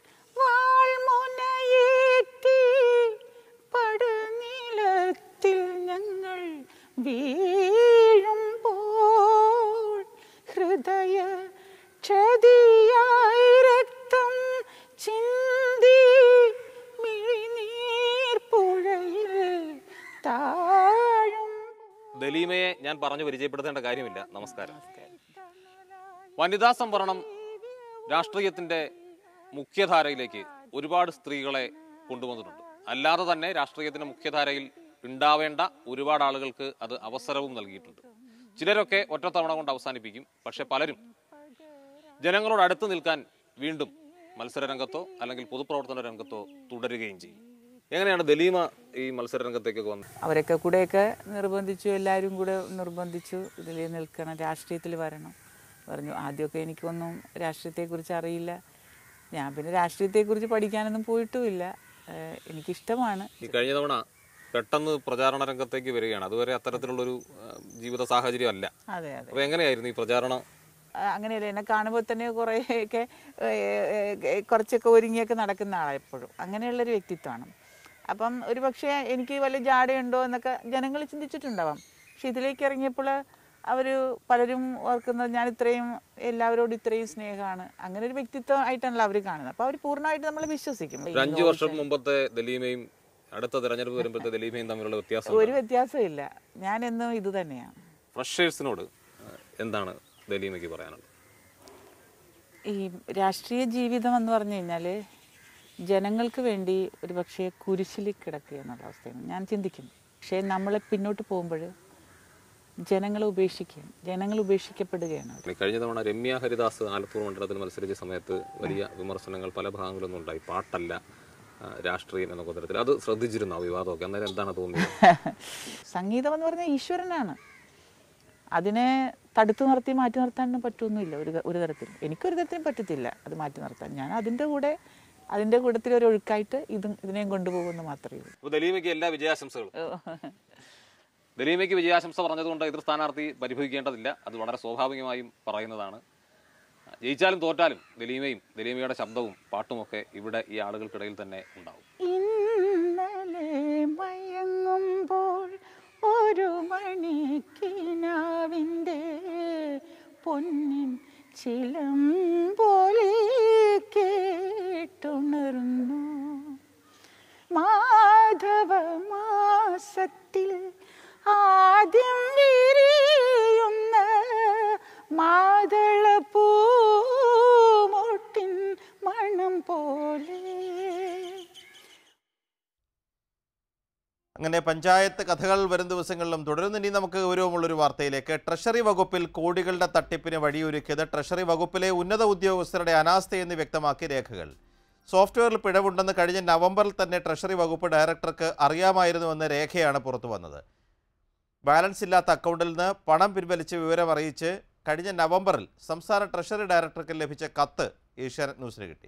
വാൾമുനയേറ്റി പടുനിലത്തിൽ ഞങ്ങൾ വീഴുമ്പോൾ ഹൃദയ ക്ഷതിയായി രക്തം ചിന്തി മിഴിനീർ പുഴയിൽ താഴും ദലീമയെ ഞാൻ പറഞ്ഞു പരിചയപ്പെടുത്തേണ്ട കാര്യമില്ല നമസ്കാരം വനിതാ സംവരണം രാഷ്ട്രീയത്തിന്റെ മുഖ്യധാരയിലേക്ക് ഒരുപാട് സ്ത്രീകളെ കൊണ്ടുവന്നിട്ടുണ്ട് അല്ലാതെ തന്നെ രാഷ്ട്രീയത്തിന്റെ മുഖ്യധാരയിൽ ഉണ്ടാവേണ്ട ഒരുപാട് ആളുകൾക്ക് അത് അവസരവും നൽകിയിട്ടുണ്ട് ചിലരൊക്കെ ഒറ്റത്തവണ കൊണ്ട് അവസാനിപ്പിക്കും പക്ഷെ പലരും ജനങ്ങളോട് അടുത്ത് നിൽക്കാൻ വീണ്ടും മത്സര രംഗത്തോ അല്ലെങ്കിൽ പൊതുപ്രവർത്തന രംഗത്തോ തുടരുകയും ചെയ്യും എങ്ങനെയാണ് ദലീമ ഈ മത്സര രംഗത്തേക്കൊക്കെ വന്നത് അവരൊക്കെ കൂടെയൊക്കെ നിർബന്ധിച്ചു എല്ലാവരും കൂടെ നിർബന്ധിച്ചു ഇതിൽ നിൽക്കണം രാഷ്ട്രീയത്തിൽ വരണം പറഞ്ഞു ആദ്യമൊക്കെ എനിക്കൊന്നും രാഷ്ട്രീയത്തെക്കുറിച്ച് അറിയില്ല ഞാൻ പിന്നെ രാഷ്ട്രീയത്തെക്കുറിച്ച് പഠിക്കാനൊന്നും പോയിട്ടുമില്ല ഏഹ് എനിക്കിഷ്ടമാണ് ഈ കഴിഞ്ഞ തവണ പെട്ടെന്ന് പ്രചാരണ രംഗത്തേക്ക് വരികയാണ് അതുവരെ അത്തരത്തിലുള്ളൊരു ആ, ജീവിത സാഹചര്യം അല്ല അതെ അതെ അപ്പൊ എങ്ങനെയായിരുന്നു ഈ പ്രചാരണം ആ, അങ്ങനെയല്ല എന്നെ കാണുമ്പോൾ തന്നെ കുറേയൊക്കെ ഏഹ്, ഏഹ്, കുറച്ചൊക്കെ ഒരുങ്ങിയൊക്കെ നടക്കുന്ന ആളാണ് എപ്പോഴും അങ്ങനെയുള്ളൊരു വ്യക്തിത്വമാണ് അപ്പം ഒരു പക്ഷേ എനിക്ക് വല്ല ജാടയുണ്ടോ എന്നൊക്കെ ജനങ്ങൾ ചിന്തിച്ചിട്ടുണ്ടാവാം പക്ഷെ ഇതിലേക്ക് ഇറങ്ങിയപ്പോൾ അവർ പലരും ഓർക്കുന്നത് ഞാൻ ഇത്രയും എല്ലാവരോടും ഇത്രയും സ്നേഹമാണ് അങ്ങനെ ഒരു വ്യക്തിത്വം ആയിട്ടാണല്ലോ അവർ കാണുന്നത് അപ്പോൾ അവർ പൂർണ്ണമായിട്ട് നമ്മളെ വിശ്വസിക്കും ഒരു അഞ്ചു വർഷം മുമ്പത്തെ ദലീമയും അടുത്ത തെരഞ്ഞെടുപ്പ് വരുമ്പോഴത്തെ ദലീമയും തമ്മിലുള്ള വ്യത്യാസം ഒരു വ്യത്യാസമില്ല ഞാൻ എന്നും ഇത് തന്നെയാണ് ഫ്രഷേഴ്സിനോട് എന്താണ് ദലീമയ്ക്ക് പറയാനുള്ളത് ഈ രാഷ്ട്രീയ ജീവിതം എന്ന് പറഞ്ഞു കഴിഞ്ഞാൽ ജനങ്ങൾക്ക് വേണ്ടി ഒരു പക്ഷേ കുരിശിൽ കിടക്കുക എന്നുള്ള അവസ്ഥയാണ് ഞാൻ ചിന്തിക്കുന്നു പക്ഷേ നമ്മളെ പിന്നോട്ട് പോകുമ്പോൾ ജനങ്ങളെ ഉപേക്ഷിക്കുകയാണ് ജനങ്ങൾ ഉപേക്ഷിക്കപ്പെടുകയാണ് അവർ. ഈ കഴിഞ്ഞ തവണ രമ്യ ഹരിദാസ് ആലത്തൂർ മണ്ഡലത്തിൽ മത്സരിച്ച സമയത്ത് വലിയ വിമർശനങ്ങൾ പല ഭാഗങ്ങളിൽ നിന്നും ഉണ്ടായി പാട്ടല്ല ആ, രാഷ്ട്രീയം എന്ന തരത്തിൽ അത് ശ്രദ്ധിച്ചിരുന്നു ആ വിവാദമൊക്കെ അന്നേരം എന്താണ് തോന്നിയത് സംഗീതം എന്ന് പറഞ്ഞാൽ ഈശ്വരനാണ് അതിനെ തടുത്തു നിർത്തി മാറ്റി നിർത്താനൊന്നും പറ്റുമൊന്നുമില്ല ഒരു ഒരു തരത്തിലും എനിക്കൊരു തരത്തിലും പറ്റത്തില്ല അത് മാറ്റി നിർത്താൻ ഞാൻ അതിൻ്റെ കൂടെ അതിൻ്റെ കൂട്ടത്തിൽ ഒരു ഒഴുക്കായിട്ട് ഇതും ഇതിനെയും കൊണ്ടുപോകുമെന്ന് മാത്രമേ ഉള്ളൂ അപ്പോൾ ദലീമയ്ക്ക് എല്ലാ വിജയാശംസകളും ദലീമയ്ക്ക് വിജയാശംസ പറഞ്ഞതുകൊണ്ട് എതിർ സ്ഥാനാർത്ഥി പരിഭവിക്കേണ്ടതില്ല അത് വളരെ സ്വാഭാവികമായും പറയുന്നതാണ് ജയിച്ചാലും തോറ്റാലും ദലീമയും ദലീമയുടെ ശബ്ദവും പാട്ടുമൊക്കെ ഇവിടെ ഈ ആളുകൾക്കിടയിൽ തന്നെ ഉണ്ടാവും ഇന്നലെ മയങ്ങുമ്പോൾ ഒരു മണിക്കിനാവിൻ്റെ പൊന്നിൻ ചിലം പോലെ കേട്ടുണർന്നു മാധവ മാസത്തിൽ ആദ്യം വിരിയുന്ന മാതള പൂമൊട്ടിൻ മണം പോലെ അങ്ങനെ പഞ്ചായത്ത് കഥകൾ വരും ദിവസങ്ങളിലും തുടരുന്നു ഇനി നമുക്ക് ഗൗരവമുള്ളൊരു വാർത്തയിലേക്ക് ട്രഷറി വകുപ്പിൽ കോടികളുടെ തട്ടിപ്പിന് വഴിയൊരുക്കിയത് ട്രഷറി വകുപ്പിലെ ഉന്നത ഉദ്യോഗസ്ഥരുടെ അനാസ്ഥയെന്ന് വ്യക്തമാക്കി രേഖകൾ സോഫ്റ്റ്വെയറിൽ പിഴവുണ്ടെന്ന് കഴിഞ്ഞ നവംബറിൽ തന്നെ ട്രഷറി വകുപ്പ് ഡയറക്ടർക്ക് അറിയാമായിരുന്നുവെന്ന രേഖയാണ് പുറത്തു വന്നത് ബാലൻസ് ഇല്ലാത്ത അക്കൗണ്ടിൽ നിന്ന് പണം പിൻവലിച്ച് വിവരം അറിയിച്ച് കഴിഞ്ഞ നവംബറിൽ സംസ്ഥാന ട്രഷറി ഡയറക്ടർക്ക് ലഭിച്ച കത്ത് ഏഷ്യാനെറ്റ് ന്യൂസിന് കിട്ടി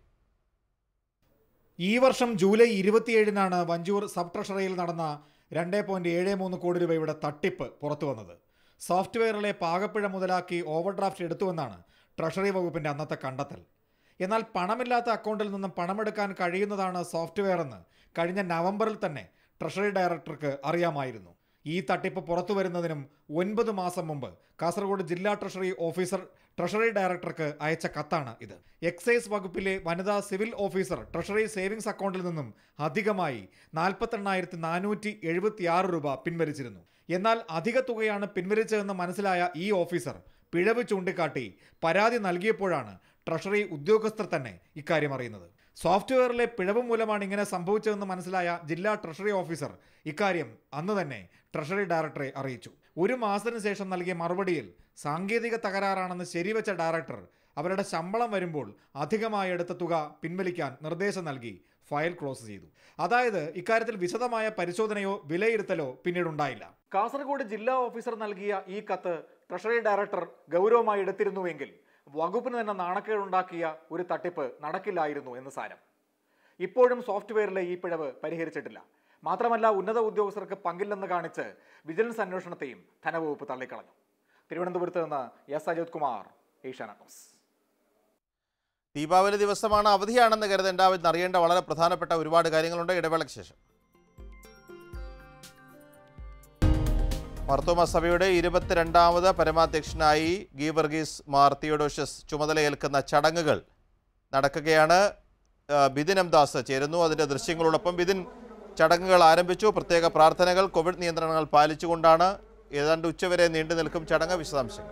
ഈ വർഷം ജൂലൈ ഇരുപത്തിയേഴിനാണ് വഞ്ചൂർ സബ് ട്രഷറിയിൽ നടന്ന രണ്ട് പോയിന്റ് ഏഴ് മൂന്ന് കോടി രൂപയുടെ തട്ടിപ്പ് പുറത്തു വന്നത് സോഫ്റ്റ്വെയറിലെ പാകപ്പിഴ മുതലാക്കി ഓവർഡ്രാഫ്റ്റ് എടുത്തുവെന്നാണ് ട്രഷറി വകുപ്പിന്റെ അന്നത്തെ കണ്ടെത്തൽ എന്നാൽ പണമില്ലാത്ത അക്കൗണ്ടിൽ നിന്നും പണമെടുക്കാൻ കഴിയുന്നതാണ് സോഫ്റ്റ്വെയർ എന്ന് കഴിഞ്ഞ നവംബറിൽ തന്നെ ട്രഷറി ഡയറക്ടർക്ക് അറിയാമായിരുന്നു ഈ തട്ടിപ്പ് പുറത്തു വരുന്നതിനും ഒൻപത് മാസം മുമ്പ് കാസർഗോഡ് ജില്ലാ ട്രഷറി ഓഫീസർ ട്രഷറി ഡയറക്ടർക്ക് അയച്ച കത്താണ് ഇത് എക്സൈസ് വകുപ്പിലെ വനിതാ സിവിൽ ഓഫീസർ ട്രഷറി സേവിങ്സ് അക്കൗണ്ടിൽ നിന്നും അധികമായി നാൽപ്പത്തെണ്ണായിരത്തി നാനൂറ്റി എഴുപത്തിയാറ് രൂപ പിൻവലിച്ചിരുന്നു എന്നാൽ അധിക തുകയാണ് പിൻവലിച്ചതെന്ന് മനസ്സിലായ ഈ ഓഫീസർ പിഴവ് ചൂണ്ടിക്കാട്ടി പരാതി നൽകിയപ്പോഴാണ് ട്രഷറി ഉദ്യോഗസ്ഥർ തന്നെ ഇക്കാര്യം അറിയുന്നത് സോഫ്റ്റ്വെയറിലെ പിഴവ് മൂലമാണ് ഇങ്ങനെ സംഭവിച്ചതെന്ന് മനസ്സിലായ ജില്ലാ ട്രഷറി ഓഫീസർ ഇക്കാര്യം അന്ന് തന്നെ ട്രഷറി ഡയറക്ടറെ അറിയിച്ചു ഒരു മാസത്തിന് ശേഷം നൽകിയ മറുപടിയിൽ സാങ്കേതിക തകരാറാണെന്ന് ശരിവെച്ച ഡയറക്ടർ അവരുടെ ശമ്പളം വരുമ്പോൾ അധികമായി എടുത്ത തുക പിൻവലിക്കാൻ നിർദ്ദേശം നൽകി ഫയൽ ക്ലോസ് ചെയ്തു അതായത് ഇക്കാര്യത്തിൽ വിശദമായ പരിശോധനയോ വിലയിരുത്തലോ പിന്നീടുണ്ടായില്ല കാസർഗോഡ് ജില്ലാ ഓഫീസർ നൽകിയ ഈ കത്ത് ട്രഷറി ഡയറക്ടർ ഗൗരവമായി എടുത്തിരുന്നുവെങ്കിൽ വകുപ്പിന് തന്നെ നാണക്കേടുണ്ടാക്കിയ ഒരു തട്ടിപ്പ് നടക്കില്ലായിരുന്നു എന്ന് സാരം ഇപ്പോഴും സോഫ്റ്റ്വെയറിലെ ഈ പിഴവ് പരിഹരിച്ചിട്ടില്ല മാത്രമല്ല ഉന്നത ഉദ്യോഗസ്ഥർക്ക് പങ്കില്ലെന്ന് കാണിച്ച് വിജിലൻസ് അന്വേഷണത്തെയും ധനവകുപ്പ് തള്ളിക്കളഞ്ഞു തിരുവനന്തപുരത്ത് നിന്ന് എസ് അജിത് കുമാർ ഏഷ്യാനെറ്റ് ന്യൂസ് ദീപാവലി ദിവസമാണ് അവധിയാണെന്ന് കരുതേണ്ട എന്ന് അറിയേണ്ട വളരെ പ്രധാനപ്പെട്ട ഒരുപാട് കാര്യങ്ങളുണ്ട് ഇടവേളയ്ക്ക് ശേഷം മർത്തോമ സഭയുടെ ഇരുപത്തിരണ്ടാമത് പരമാധ്യക്ഷനായി ഗീവർഗീസ് മാർ തിയോഡോഷ്യസ് ചുമതലയേൽക്കുന്ന ചടങ്ങുകൾ നടക്കുകയാണ് ആ, ബിദിൻ എം ദാസ് ചേരുന്നു അതിൻ്റെ ദൃശ്യങ്ങളോടൊപ്പം ബിദിൻ ചടങ്ങുകൾ ആരംഭിച്ചു പ്രത്യേക പ്രാർത്ഥനകൾ കോവിഡ് നിയന്ത്രണങ്ങൾ പാലിച്ചുകൊണ്ടാണ് ഏതാണ്ട് ഉച്ചവരെ നീണ്ടു നിൽക്കും ചടങ്ങ് വിശദാംശങ്ങൾ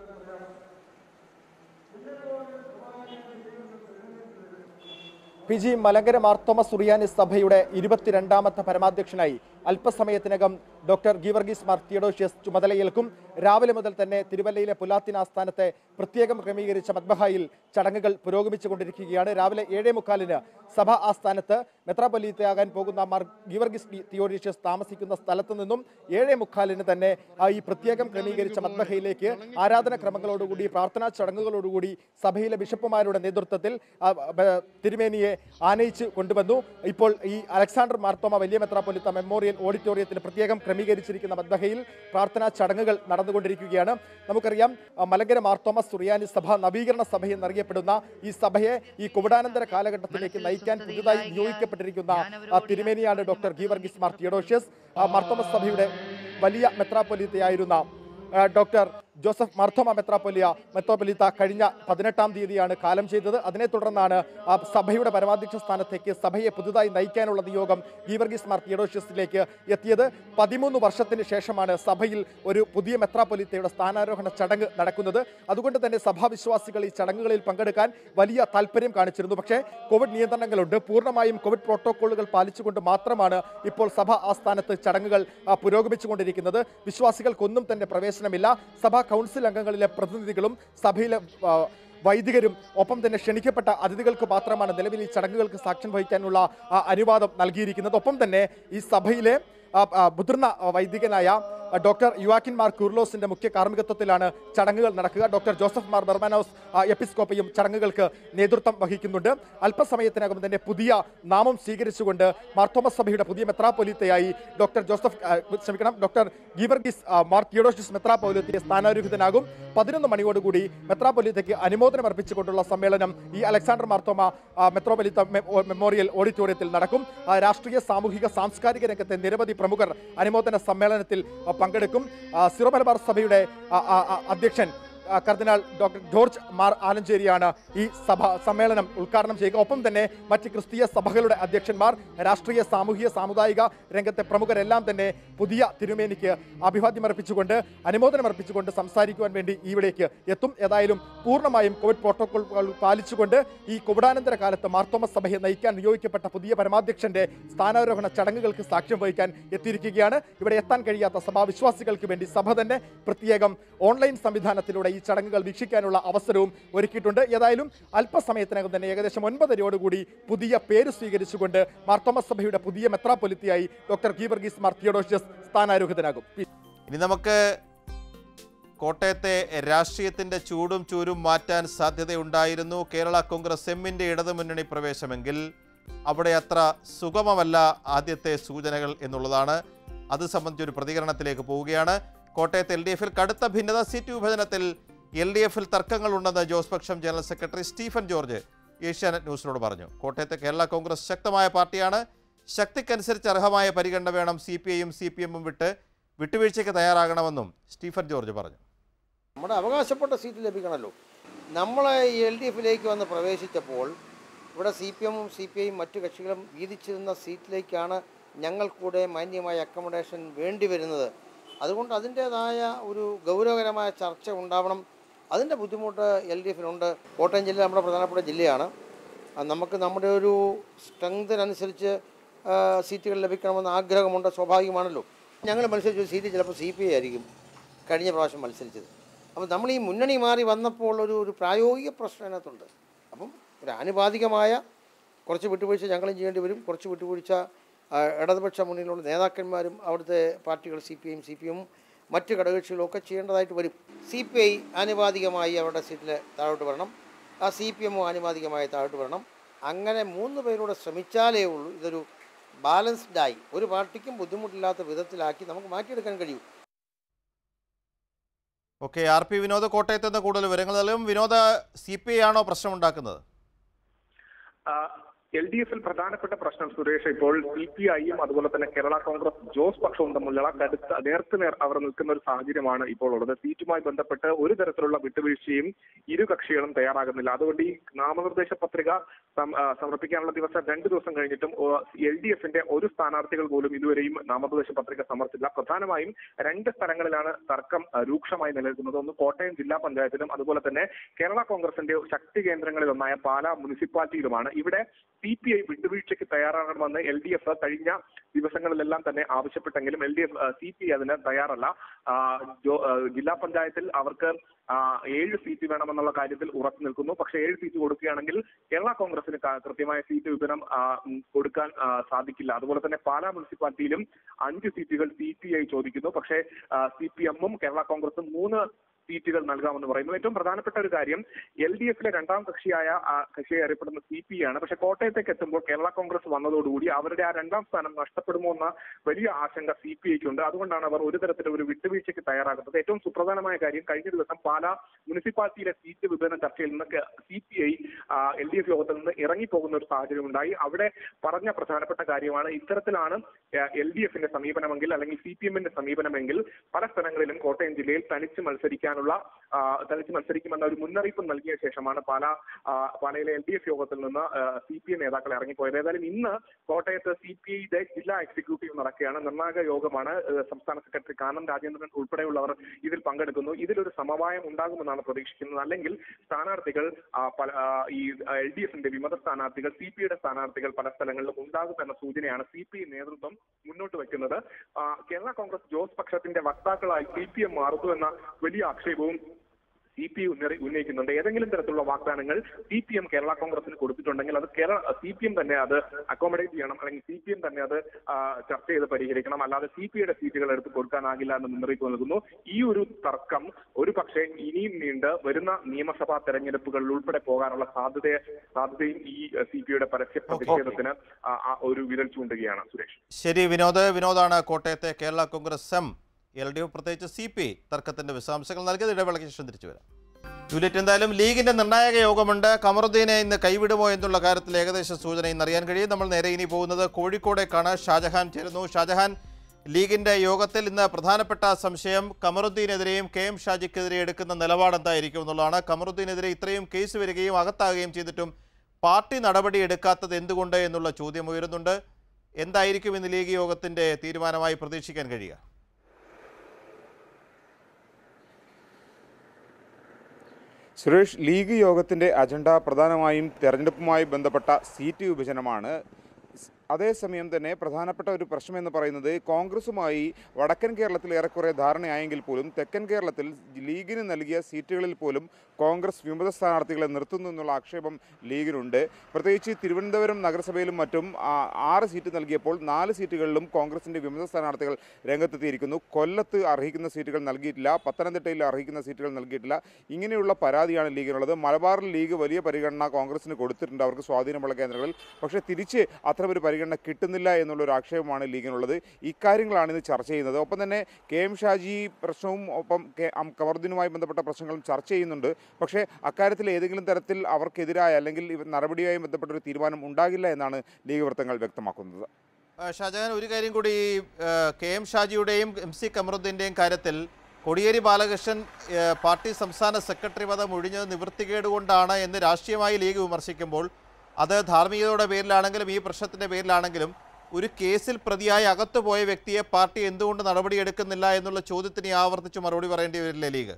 പി ജി മലങ്കര മാർത്തോമ സുറിയാനി സഭയുടെ ഇരുപത്തിരണ്ടാമത്തെ പരമാധ്യക്ഷനായി അല്പസമയത്തിനകം ഡോക്ടർ ഗീവർഗീസ് മാർ തിയഡോഷ്യസ് ചുമതലയേൽക്കും രാവിലെ മുതൽ തന്നെ തിരുവല്ലയിലെ പുലാത്തിൻ ആസ്ഥാനത്തെ പ്രത്യേകം ക്രമീകരിച്ച മദ്ബഹായിൽ ചടങ്ങുകൾ പുരോഗമിച്ചുകൊണ്ടിരിക്കുകയാണ് രാവിലെ ഏഴേ മുക്കാലിന് സഭ ആസ്ഥാനത്ത് മെത്രാപൊലീത്തയാകാൻ പോകുന്ന മാർ ഗീവർഗീസ് ഡി തിയോഡീഷ്യസ് താമസിക്കുന്ന സ്ഥലത്ത് നിന്നും ഏഴേ മുക്കാലിന് തന്നെ ആ ഈ പ്രത്യേകം ക്രമീകരിച്ച മദ്ബഹയിലേക്ക് ആരാധനാക്രമങ്ങളോടുകൂടി പ്രാർത്ഥനാ ചടങ്ങുകളോടുകൂടി സഭയിലെ ബിഷപ്പുമാരുടെ നേതൃത്വത്തിൽ ആ, ബ- തിരുമേനിയെ ആനയിച്ച് കൊണ്ടുവന്നു ഇപ്പോൾ ഈ അലക്സാണ്ടർ മാർത്തോമ വലിയ മെത്രാപ്പൊലിത്ത മെമ്മോറിയൽ ഓഡിറ്റോറിയത്തിൽ പ്രത്യേകം ക്രമീകരിച്ചിരിക്കുന്ന മദ്ബഹയിൽ പ്രാർത്ഥനാ ചടങ്ങുകൾ നടന്നുകൊണ്ടിരിക്കുകയാണ് നമുക്കറിയാം ആ, മലങ്കര മാർത്തോമ സുറിയാനി സഭ നവീകരണ സഭ എന്നറിയപ്പെടുന്ന ഈ സഭയെ ഈ കോവിഡാനന്തര കാലഘട്ടത്തിലേക്ക് നയിക്കാൻ പുതുതായി നിയോഗിക്കപ്പെട്ടിരിക്കുന്ന ആ തിരുമേനിയാണ് ഡോക്ടർ ഗീവർഗീസ് മാർ തിയഡോഷ്യസ് ആ മാർത്തോമ സഭയുടെ വലിയ മെത്രാപ്പൊലിത്തയായിരുന്ന ആ, ഡോക്ടർ ജോസഫ് മാർത്തോമ മെത്രാപ്പൊലിയ മെത്രോപ്പൊലിത്ത കഴിഞ്ഞ പതിനെട്ടാം തീയതിയാണ് കാലം ചെയ്തത് അതിനെ തുടർന്നാണ് ആ സഭയുടെ പരമാധ്യക്ഷ സ്ഥാനത്തേക്ക് സഭയെ പുതുതായി നയിക്കാനുള്ള നിയോഗം ഗീവർഗീസ് മാർ തിയഡോഷ്യസിലേക്ക് എത്തിയത് പതിമൂന്ന് വർഷത്തിന് ശേഷമാണ് സഭയിൽ ഒരു പുതിയ മെത്രാപ്പൊലിത്തയുടെ സ്ഥാനാരോഹണ ചടങ്ങ് നടക്കുന്നത് അതുകൊണ്ട് തന്നെ സഭാവിശ്വാസികൾ ഈ ചടങ്ങുകളിൽ പങ്കെടുക്കാൻ വലിയ താല്പര്യം കാണിച്ചിരുന്നു പക്ഷേ കോവിഡ് നിയന്ത്രണങ്ങളുണ്ട് പൂർണ്ണമായും കോവിഡ് പ്രോട്ടോക്കോളുകൾ പാലിച്ചുകൊണ്ട് മാത്രമാണ് ഇപ്പോൾ സഭ ആസ്ഥാനത്ത് ചടങ്ങുകൾ ആ, പുരോഗമിച്ചുകൊണ്ടിരിക്കുന്നത് വിശ്വാസികൾക്കൊന്നും തന്നെ പ്രവേശനമില്ല സഭാ കൗൺസിൽ അംഗങ്ങളിലെ പ്രതിനിധികളും സഭയിലെ ആ, വൈദികരും ഒപ്പം തന്നെ ക്ഷണിക്കപ്പെട്ട അതിഥികൾക്ക് മാത്രമാണ് നിലവിൽ ഈ ചടങ്ങുകൾക്ക് സാക്ഷ്യം വഹിക്കാനുള്ള ആ, അനുവാദം നൽകിയിരിക്കുന്നത് ഒപ്പം തന്നെ ഈ സഭയിലെ ആ, ആ, മുതിർന്ന ആ, വൈദികനായ ആ, ഡോക്ടർ യുവാക്കിൻ മാർ കുർലോസിന്റെ മുഖ്യ കാർമ്മികത്വത്തിലാണ് ചടങ്ങുകൾ നടക്കുക ഡോക്ടർ ജോസഫ് മാർ ബർമാനോസ് ആ, എപ്പിസ്കോപ്പയും ചടങ്ങുകൾക്ക് നേതൃത്വം വഹിക്കുന്നുണ്ട് അല്പസമയത്തിനകം തന്നെ പുതിയ നാമം സ്വീകരിച്ചുകൊണ്ട് മാർത്തോമസ് സഭയുടെ പുതിയ മെത്രാപ്പൊലിത്തയായി ഡോക്ടർ ജോസഫ് ആ, ക്ഷമിക്കണം ഡോക്ടർ ഗീവർഗീസ് ആ, മാർ തിയോഡോഷ്യസ് മെത്രാപ്പൊലിത്തയെ സ്ഥാനാരോഹിതനാകും പതിനൊന്ന് മണിയോടുകൂടി മെത്രാപ്പൊലിത്തയ്ക്ക് അനുമോദനം അർപ്പിച്ചുകൊണ്ടുള്ള സമ്മേളനം ഈ അലക്സാണ്ടർ മാർത്തോമ ആ, മെത്രോപൊലിത്ത മെ- ഓ- മെമ്മോറിയൽ ഓഡിറ്റോറിയത്തിൽ നടക്കും ആ, രാഷ്ട്രീയ സാമൂഹിക സാംസ്കാരിക രംഗത്തെ നിരവധി പ്രമുഖർ അനുമോദന സമ്മേളനത്തിൽ ആ, പങ്കെടുക്കും ആ, സിറോ മലബാർ സഭയുടെ ആ, ആ, ആ, അധ്യക്ഷൻ ആ, കർദിനാൾ ഡോക്ടർ ജോർജ് മാർ ആലഞ്ചേരിയാണ് ഈ സഭ സമ്മേളനം ഉദ്ഘാടനം ചെയ്യുക ഒപ്പം തന്നെ മറ്റ് ക്രിസ്തീയ സഭകളുടെ അധ്യക്ഷന്മാർ രാഷ്ട്രീയ സാമൂഹിക സാമുദായിക രംഗത്തെ പ്രമുഖരെല്ലാം തന്നെ പുതിയ തിരുമേനിക്ക് അഭിവാദ്യം അർപ്പിച്ചുകൊണ്ട് അനുമോദനം അർപ്പിച്ചുകൊണ്ട് സംസാരിക്കുവാൻ വേണ്ടി ഇവിടേക്ക് എത്തും ഏതായാലും പൂർണ്ണമായും കോവിഡ് പ്രോട്ടോകോൾ പാലിച്ചുകൊണ്ട് ഈ കോവിഡാനന്തര കാലത്ത് മാർത്തോമ സഭയെ നയിക്കാൻ നിയോഗിക്കപ്പെട്ട പുതിയ പരമാധ്യക്ഷന്റെ സ്ഥാനാരോഹണ ചടങ്ങുകൾക്ക് സാക്ഷ്യം വഹിക്കാൻ എത്തിയിരിക്കുകയാണ് ഇവിടെ എത്താൻ കഴിയാത്ത സഭാവിശ്വാസികൾക്ക് വേണ്ടി സഭ തന്നെ പ്രത്യേകം ഓൺലൈൻ സംവിധാനത്തിലൂടെ ഈ ചടങ്ങുകൾ വീക്ഷിക്കാനുള്ള അവസരവും ഒരുക്കിയിട്ടുണ്ട് ഏതായാലും അല്പസമയത്തിനകം തന്നെ ഏകദേശം ഒൻപതരയോടുകൂടി പുതിയ പേര് സ്വീകരിച്ചുകൊണ്ട് മാർത്തോമ സഭയുടെ പുതിയ മെത്രാപ്പൊലിത്തിയായി ഡോക്ടർ ഗീവർഗീസ് മാർ തിയോഡോഷ്യസ് സ്ഥാനാരോഹിതനാകും ഇനി നമുക്ക് കോട്ടയത്തെ രാഷ്ട്രീയത്തിന്റെ ചൂടും ചൂരും മാറ്റാൻ സാധ്യതയുണ്ടായിരുന്നു കേരള കോൺഗ്രസ് എമ്മിന്റെ ഇടതുമുന്നണി പ്രവേശമെങ്കിൽ അവിടെ അത്ര സുഗമമല്ല ആദ്യത്തെ സൂചനകൾ എന്നുള്ളതാണ് അത് സംബന്ധിച്ചൊരു പ്രതികരണത്തിലേക്ക് പോവുകയാണ് കോട്ടയത്ത് എൽ ഡി എഫിൽ കടുത്ത ഭിന്നത സീറ്റ് വിഭജനത്തിൽ എൽ ഡി എഫിൽ തർക്കങ്ങളുണ്ടെന്ന് ജോസ് പക്ഷം general secretary Stephen George Asianet ന്യൂസിനോട് പറഞ്ഞു കോട്ടയത്തെ കേരള കോൺഗ്രസ് ശക്തമായ പാർട്ടിയാണ് ശക്തിക്കനുസരിച്ച് അർഹമായ പരിഗണന വേണം സി പി ഐയും സി പി എമ്മും വിട്ട് വിട്ടുവീഴ്ചയ്ക്ക് തയ്യാറാകണമെന്നും സ്റ്റീഫൻ ജോർജ് പറഞ്ഞു നമ്മുടെ അവകാശപ്പെട്ട സീറ്റ് ലഭിക്കണമല്ലോ നമ്മൾ എൽ ഡി എഫിലേക്ക് വന്ന് പ്രവേശിച്ചപ്പോൾ ഇവിടെ സി പി എമ്മും സി പി ഐയും മറ്റു കക്ഷികളും വീതിച്ചിരുന്ന സീറ്റിലേക്കാണ് ഞങ്ങൾക്കൂടെ മാന്യമായ അക്കോമഡേഷൻ വേണ്ടി വരുന്നത് അതുകൊണ്ട് അതിൻ്റേതായ ഒരു ഗൗരവകരമായ ചർച്ച ഉണ്ടാവണം അതിൻ്റെ ബുദ്ധിമുട്ട് എൽ ഡി എഫിനുണ്ട് കോട്ടയം ജില്ല നമ്മുടെ പ്രധാനപ്പെട്ട ജില്ലയാണ് അത് നമുക്ക് നമ്മുടെ ഒരു സ്ട്രെങ്തിനനുസരിച്ച് ആ, സീറ്റുകൾ ലഭിക്കണമെന്ന് ആഗ്രഹമുണ്ട് സ്വാഭാവികമാണല്ലോ ഞങ്ങൾ മത്സരിച്ച ഒരു സീറ്റ് ചിലപ്പോൾ സി പി ഐ ആയിരിക്കും കഴിഞ്ഞ പ്രാവശ്യം മത്സരിച്ചത് അപ്പോൾ നമ്മൾ ഈ മുന്നണി മാറി വന്നപ്പോൾ ഒരു ഒരു പ്രായോഗിക പ്രശ്നം അതിനകത്തുണ്ട് അപ്പം ഒരു ആനുപാതികമായ കുറച്ച് വിട്ടുവീഴ്ച ഞങ്ങളും ചെയ്യേണ്ടി വരും കുറച്ച് വിട്ടുവീഴ്ച ആ, ഇടതുപക്ഷ മുന്നിലുള്ള നേതാക്കന്മാരും അവിടുത്തെ പാർട്ടികൾ സി പി ഐയും സി പി എമ്മും മറ്റ് ഘടകകക്ഷികളും ഒക്കെ ചെയ്യേണ്ടതായിട്ട് വരും സി പി ഐ ആനുപാതികമായി അവരുടെ സീറ്റിൽ താഴോട്ട് വരണം ആ സി പി എമ്മും ആനുപാതികമായി താഴോട്ട് വരണം അങ്ങനെ മൂന്ന് പേരൂടെ ശ്രമിച്ചാലേ ഉള്ളൂ ഇതൊരു ബാലൻസ്ഡായി ഒരു പാർട്ടിക്കും ബുദ്ധിമുട്ടില്ലാത്ത വിധത്തിലാക്കി നമുക്ക് മാറ്റിയെടുക്കാൻ കഴിയൂ ഓക്കെ ആർ പി വിനോദ് കോട്ടയത്ത് നിന്ന് കൂടുതൽ വിവരങ്ങൾ നൽകും വിനോദ സി പി ഐ ആണോ പ്രശ്നമുണ്ടാക്കുന്നത് എൽ ഡി എഫിൽ പ്രധാനപ്പെട്ട പ്രശ്നം സുരേഷ് ഇപ്പോൾ സി പി ഐയും അതുപോലെ തന്നെ കേരള കോൺഗ്രസ് ജോസ് പക്ഷവും തമ്മിലുള്ള കടുത്ത നേർക്കുനേർ അവർ നിൽക്കുന്ന ഒരു സാഹചര്യമാണ് ഇപ്പോൾ ഉള്ളത് സീറ്റുമായി ബന്ധപ്പെട്ട് ഒരു തരത്തിലുള്ള വിട്ടുവീഴ്ചയും ഇരു കക്ഷികളും തയ്യാറാകുന്നില്ല അതുകൊണ്ട് ഈ നാമനിർദ്ദേശ പത്രിക സം- ആ, സമർപ്പിക്കാനുള്ള ദിവസം രണ്ട് ദിവസം കഴിഞ്ഞിട്ടും എൽ ഡി എഫിന്റെ ഒരു സ്ഥാനാർത്ഥികൾ പോലും ഇതുവരെയും നാമനിർദ്ദേശ പത്രിക സമർപ്പിച്ചില്ല പ്രധാനമായും രണ്ട് സ്ഥലങ്ങളിലാണ് തർക്കം ആ, രൂക്ഷമായി നിലനിൽക്കുന്നത് ഒന്ന് കോട്ടയം ജില്ലാ പഞ്ചായത്തിലും അതുപോലെ തന്നെ കേരള കോൺഗ്രസിന്റെ ശക്തി കേന്ദ്രങ്ങളിൽ ഒന്നായ പാലാ മുനിസിപ്പാലിറ്റിയിലുമാണ് ഇവിടെ സി പി ഐ വിട്ടുവീഴ്ചയ്ക്ക് തയ്യാറാകണമെന്ന് എൽ ഡി എഫ് കഴിഞ്ഞ ദിവസങ്ങളിലെല്ലാം തന്നെ ആവശ്യപ്പെട്ടെങ്കിലും L D F C P I അതിന് തയ്യാറല്ല ആ, ജോ- ആ, ജില്ലാ പഞ്ചായത്തിൽ അവർക്ക് ആ, ഏഴ് സീറ്റ് വേണമെന്നുള്ള കാര്യത്തിൽ ഉറച്ചു നിൽക്കുന്നു പക്ഷേ ഏഴ് സീറ്റ് കൊടുക്കുകയാണെങ്കിൽ കേരള കോൺഗ്രസിന് ക- കൃത്യമായ സീറ്റ് വിഭജനം ആ, ഉം, കൊടുക്കാൻ ആ, സാധിക്കില്ല അതുപോലെ തന്നെ പാലാ മുനിസിപ്പാലിറ്റിയിലും അഞ്ച് സീറ്റുകൾ സി പി ഐ ചോദിക്കുന്നു പക്ഷേ സി പി എമ്മും കേരള കോൺഗ്രസും മൂന്ന് സീറ്റുകൾ നൽകാമെന്ന് പറയുന്നു ഏറ്റവും പ്രധാനപ്പെട്ട ഒരു കാര്യം എൽ ഡി എഫിലെ രണ്ടാം കക്ഷിയായ ആ കക്ഷിയെ അറിയപ്പെടുന്ന സി പി ആണ് പക്ഷെ കോട്ടയത്തേക്ക് എത്തുമ്പോൾ കേരള കോൺഗ്രസ് വന്നതോടുകൂടി അവരുടെ ആ രണ്ടാം സ്ഥാനം നഷ്ടപ്പെടുമോ എന്ന വലിയ ആശങ്ക സി പി ഐക്കുണ്ട് അതുകൊണ്ടാണ് അവർ ഒരു തരത്തിലും ഒരു വിട്ടുവീഴ്ചയ്ക്ക് തയ്യാറാകുന്നത് ഏറ്റവും സുപ്രധാനമായ കാര്യം കഴിഞ്ഞ ദിവസം പാലാ മുനിസിപ്പാലിറ്റിയിലെ സീറ്റ് വിഭജന ചർച്ചയിൽ നിന്ന് C P I L D F യോഗത്തിൽ നിന്ന് ഇറങ്ങിപ്പോകുന്ന ഒരു സാഹചര്യം ഉണ്ടായി അവിടെ പറഞ്ഞ പ്രധാനപ്പെട്ട കാര്യമാണ് ഇത്തരത്തിലാണ് എൽ ഡി എഫിന്റെ സമീപനമെങ്കിൽ അല്ലെങ്കിൽ സി പി എമ്മിന്റെ സമീപനമെങ്കിൽ പല സ്ഥലങ്ങളിലും കോട്ടയം ജില്ലയിൽ തനിച്ച് മത്സരിക്കാനുള്ള ആ, തനിച്ച് മത്സരിക്കുമെന്ന ഒരു മുന്നറിയിപ്പ് നൽകിയ ശേഷമാണ് പാലാ ആ, പാലയിലെ എൽ ഡി എഫ് യോഗത്തിൽ നിന്ന് സി പി എം നേതാക്കൾ ഇറങ്ങിപ്പോയത് ഏതായാലും ഇന്ന് കോട്ടയത്ത് സി പി ഐയുടെ ജില്ലാ എക്സിക്യൂട്ടീവ് നടക്കുകയാണ് നിർണായക യോഗമാണ് ഏഹ്, സംസ്ഥാന സെക്രട്ടറി കാനം രാജേന്ദ്രൻ ഉൾപ്പെടെയുള്ളവർ ഇതിൽ പങ്കെടുക്കുന്നു ഇതിലൊരു സമവായം ഉണ്ടാകുമെന്നാണ് പ്രതീക്ഷിക്കുന്നത് അല്ലെങ്കിൽ സ്ഥാനാർത്ഥികൾ ആ, പല ആ, ഈ എൽ ഡി എഫിന്റെ വിമത സ്ഥാനാർത്ഥികൾ സി പി ഐയുടെ സ്ഥാനാർത്ഥികൾ പല സ്ഥലങ്ങളിലും ഉണ്ടാകും എന്ന സൂചനയാണ് സി പി ഐ നേതൃത്വം മുന്നോട്ട് വെക്കുന്നത് ആ, കേരള കോൺഗ്രസ് ജോസ് പക്ഷത്തിന്റെ വക്താക്കളായി സി പി എം മാറുന്നു എന്ന വലിയ ആക്ഷേപവും സി പി ഉന്നയിക്കുന്നുണ്ട് ഏതെങ്കിലും തരത്തിലുള്ള വാഗ്ദാനങ്ങൾ സി പി എം കേരള കോൺഗ്രസിന് കൊടുത്തിട്ടുണ്ടെങ്കിൽ അത് കേരള സി പി എം തന്നെ അത് അക്കോമഡേറ്റ് ചെയ്യണം അല്ലെങ്കിൽ സി പി എം തന്നെ അത് ആ, ചർച്ച ചെയ്ത് പരിഹരിക്കണം അല്ലാതെ സി പി ഐയുടെ സീറ്റുകൾ എടുത്ത് കൊടുക്കാനാകില്ല എന്ന് മുന്നറിയിപ്പ് നൽകുന്നു ഈ ഒരു തർക്കം ഒരു പക്ഷേ ഇനിയും നീണ്ട് വരുന്ന നിയമസഭാ തെരഞ്ഞെടുപ്പുകളിൽ ഉൾപ്പെടെ പോകാനുള്ള സാധ്യത സാധ്യതയും ഈ സി പി ഐയുടെ പരസ്യ പ്രതിഷേധത്തിന് ആ, ആ, ഒരു വിരൽ ചൂണ്ടുകയാണ് സുരേഷ് ശരി വിനോദ് വിനോദാണ് കോട്ടയത്തെ Kerala Congress M L D F പ്രത്യേകിച്ച് സി പി ഐ തർക്കത്തിന്റെ വിശദാംശങ്ങൾ നൽകിയത് ഇടവേളയ്ക്ക് ശേഷം തിരിച്ചു വരാം ജൂലിയറ്റ് എന്തായാലും ലീഗിന്റെ നിർണായക യോഗമുണ്ട് കമറുദ്ദീനെ ഇന്ന് കൈവിടുമോ എന്നുള്ള കാര്യത്തിൽ ഏകദേശ സൂചന ഇന്ന് അറിയാൻ കഴിയും നമ്മൾ നേരെ ഇനി പോകുന്നത് കോഴിക്കോടേക്കാണ് ഷാജഹാൻ ചേരുന്നു ഷാജഹാൻ ലീഗിന്റെ യോഗത്തിൽ ഇന്ന് പ്രധാനപ്പെട്ട സംശയം കമറുദ്ദീനെതിരെയും കെ എം ഷാജിക്കെതിരെ എടുക്കുന്ന നിലപാട് എന്തായിരിക്കും എന്നുള്ളതാണ് കമറുദ്ദീനെതിരെ ഇത്രയും കേസ് വരികയും അകത്താകുകയും ചെയ്തിട്ടും പാർട്ടി നടപടി എടുക്കാത്തത് എന്തുകൊണ്ട് എന്നുള്ള ചോദ്യം ഉയരുന്നുണ്ട് എന്തായിരിക്കും ഇന്ന് ലീഗ് യോഗത്തിന്റെ തീരുമാനമായി പ്രതീക്ഷിക്കാൻ കഴിയുക സുരേഷ് ലീഗ് യോഗത്തിന്റെ അജണ്ട പ്രധാനമായും തെരഞ്ഞെടുപ്പുമായി ബന്ധപ്പെട്ട സീറ്റ് വിഭജനമാണ് സ് അതേസമയം തന്നെ പ്രധാനപ്പെട്ട ഒരു പ്രശ്നം എന്ന് പറയുന്നത് കോൺഗ്രസുമായി വടക്കൻ കേരളത്തിൽ ഏറെക്കുറെ ധാരണയായെങ്കിൽ പോലും തെക്കൻ കേരളത്തിൽ ലീഗിന് നൽകിയ സീറ്റുകളിൽ പോലും കോൺഗ്രസ് വിമത സ്ഥാനാർത്ഥികളെ നിർത്തുന്നു എന്നുള്ള ആക്ഷേപം ലീഗിനുണ്ട് പ്രത്യേകിച്ച് തിരുവനന്തപുരം നഗരസഭയിലും മറ്റും ആ, ആറ് സീറ്റ് നൽകിയപ്പോൾ നാല് സീറ്റുകളിലും കോൺഗ്രസിന്റെ വിമത സ്ഥാനാർത്ഥികൾ രംഗത്തെത്തിയിരിക്കുന്നു കൊല്ലത്ത് അർഹിക്കുന്ന സീറ്റുകൾ നൽകിയിട്ടില്ല പത്തനംതിട്ടയിൽ അർഹിക്കുന്ന സീറ്റുകൾ നൽകിയിട്ടില്ല ഇങ്ങനെയുള്ള പരാതിയാണ് ലീഗിനുള്ളത് മലബാറിൽ ലീഗ് വലിയ പരിഗണന കോൺഗ്രസിന് കൊടുത്തിട്ടുണ്ട് അവർക്ക് സ്വാധീനമുള്ള കേന്ദ്രങ്ങളിൽ പക്ഷേ തിരിച്ച് അത്തരമൊരു പരിഗണന കിട്ടുന്നില്ല എന്നുള്ളൊരു ആക്ഷേപമാണ് ലീഗിനുള്ളത് ഇക്കാര്യങ്ങളാണ് ഇന്ന് ചർച്ച ചെയ്യുന്നത് ഒപ്പം തന്നെ കെ എം ഷാജി പ്രശ്നവും ഒപ്പം കെ അം- കമറുദ്ദീനുമായി ബന്ധപ്പെട്ട പ്രശ്നങ്ങളും ചർച്ച ചെയ്യുന്നുണ്ട് പക്ഷേ അക്കാര്യത്തിൽ ഏതെങ്കിലും തരത്തിൽ അവർക്കെതിരായ അല്ലെങ്കിൽ ഇവർ നടപടിയുമായി ബന്ധപ്പെട്ട ഒരു തീരുമാനം ഉണ്ടാകില്ല എന്നാണ് ലീഗ് വൃത്തങ്ങൾ വ്യക്തമാക്കുന്നത് ആ, ഷാജഹാൻ ഒരു കാര്യം കൂടി ആ, കെ എം ഷാജിയുടെയും എം സി കമറുദ്ദീൻ്റെയും കാര്യത്തിൽ കോടിയേരി ബാലകൃഷ്ണൻ ആ, പാർട്ടി സംസ്ഥാന സെക്രട്ടറി പദം ഒഴിഞ്ഞത് നിവൃത്തികേട് കൊണ്ടാണ് എന്ന് രാഷ്ട്രീയമായി ലീഗ് വിമർശിക്കുമ്പോൾ അത് ധാർമ്മികതയുടെ പേരിലാണെങ്കിലും ഈ പ്രശ്നത്തിൻ്റെ പേരിലാണെങ്കിലും ഒരു കേസിൽ പ്രതിയായി അകത്തുപോയ വ്യക്തിയെ പാർട്ടി എന്തുകൊണ്ട് നടപടിയെടുക്കുന്നില്ല എന്നുള്ള ചോദ്യത്തിന് ആവർത്തിച്ച് മറുപടി പറയേണ്ടി വരില്ലേ ലീഗ്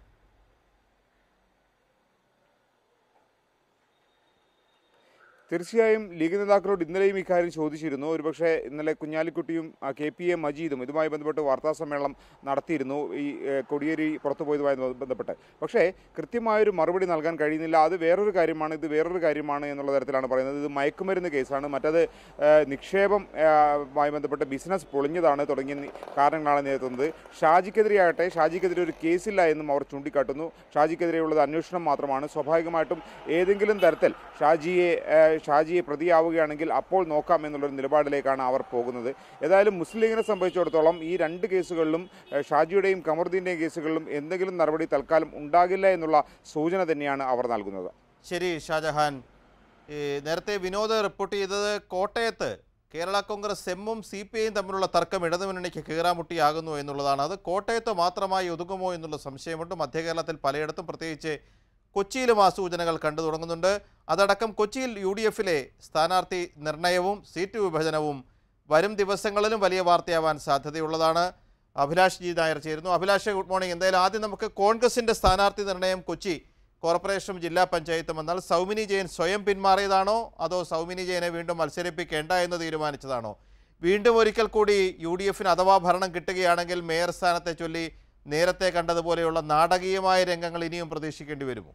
തീർച്ചയായും ലീഗ് നേതാക്കളോട് ഇന്നലെയും ഇക്കാര്യം ചോദിച്ചിരുന്നു ഒരുപക്ഷെ ഇന്നലെ കുഞ്ഞാലിക്കുട്ടിയും ആ, കെ പി എ മജീദും ഇതുമായി ബന്ധപ്പെട്ട് വാർത്താ സമ്മേളനം നടത്തിയിരുന്നു ഈ ഏഹ്, കൊടിയേരി പുറത്തു പോയതുമായി ബന്ധപ്പെട്ട് പക്ഷേ കൃത്യമായൊരു മറുപടി നൽകാൻ കഴിയുന്നില്ല അത് വേറൊരു കാര്യമാണ് ഇത് വേറൊരു കാര്യമാണ് എന്നുള്ള തരത്തിലാണ് പറയുന്നത് ഇത് മയക്കുമരുന്ന് കേസാണ് മറ്റത് ഏഹ്, നിക്ഷേപം ഏഹ്, മായി ബന്ധപ്പെട്ട് ബിസിനസ് പൊളിഞ്ഞതാണ് തുടങ്ങിയ നി- കാരണങ്ങളാണ് നേരിടുന്നത് ഷാജിക്കെതിരെ ആകട്ടെ ഷാജിക്കെതിരെ ഒരു കേസില്ല എന്നും അവർ ചൂണ്ടിക്കാട്ടുന്നു ഷാജിക്കെതിരെയുള്ളത് അന്വേഷണം മാത്രമാണ് സ്വാഭാവികമായിട്ടും ഏതെങ്കിലും തരത്തിൽ ഷാജിയെ ഏഹ്, ഷാജിയെ പ്രതിയാവുകയാണെങ്കിൽ അപ്പോൾ നോക്കാം എന്നുള്ളൊരു നിലപാടിലേക്കാണ് അവർ പോകുന്നത് ഏതായാലും മുസ്ലിം ലീഗിനെ സംബന്ധിച്ചിടത്തോളം ഈ രണ്ട് കേസുകളിലും ഏഹ്, ഷാജിയുടെയും കമറുദ്ദീൻ്റെയും കേസുകളിലും എന്തെങ്കിലും നടപടി തൽക്കാലം ഉണ്ടാകില്ല എന്നുള്ള സൂചന തന്നെയാണ് അവർ നൽകുന്നത് ശരി ഷാജഹാൻ ഈ നേരത്തെ വിനോദ് റിപ്പോർട്ട് ചെയ്തത് കോട്ടയത്ത് കേരള കോൺഗ്രസ് എമ്മും സി പി ഐയും തമ്മിലുള്ള തർക്കം ഇടതുമുന്നണിക്ക് കീറാമുട്ടിയാകുന്നു എന്നുള്ളതാണ് അത് കോട്ടയത്ത് മാത്രമായി ഒതുങ്ങുമോ എന്നുള്ള സംശയമുണ്ട് മധ്യ കേരളത്തിൽ പലയിടത്തും പ്രത്യേകിച്ച് കൊച്ചിയിലും ആ സൂചനകൾ കണ്ടു തുടങ്ങുന്നുണ്ട് അതടക്കം കൊച്ചിയിൽ യു ഡി എഫിലെ സ്ഥാനാർത്ഥി നിർണയവും സീറ്റ് വിഭജനവും വരും ദിവസങ്ങളിലും വലിയ വാർത്തയാവാൻ സാധ്യതയുള്ളതാണ് അഭിലാഷ് ജി നായർ ചേരുന്നു അഭിലാഷ് ഗുഡ് മോർണിംഗ് എന്തായാലും ആദ്യം നമുക്ക് കോൺഗ്രസിൻ്റെ സ്ഥാനാർത്ഥി നിർണയം കൊച്ചി കോർപ്പറേഷനും ജില്ലാ പഞ്ചായത്തും എന്നാൽ സൗമിനി ജയൻ സ്വയം പിന്മാറിയതാണോ അതോ സൗമിനി ജയനെ വീണ്ടും മത്സരിപ്പിക്കേണ്ട എന്ന് തീരുമാനിച്ചതാണോ വീണ്ടും ഒരിക്കൽ കൂടി യു ഡി എഫിന് അഥവാ ഭരണം കിട്ടുകയാണെങ്കിൽ മേയർ സ്ഥാനത്തെ ചൊല്ലി നേരത്തെ കണ്ടതുപോലെയുള്ള നാടകീയമായ രംഗങ്ങൾ ഇനിയും പ്രതീക്ഷിക്കേണ്ടി വരുമോ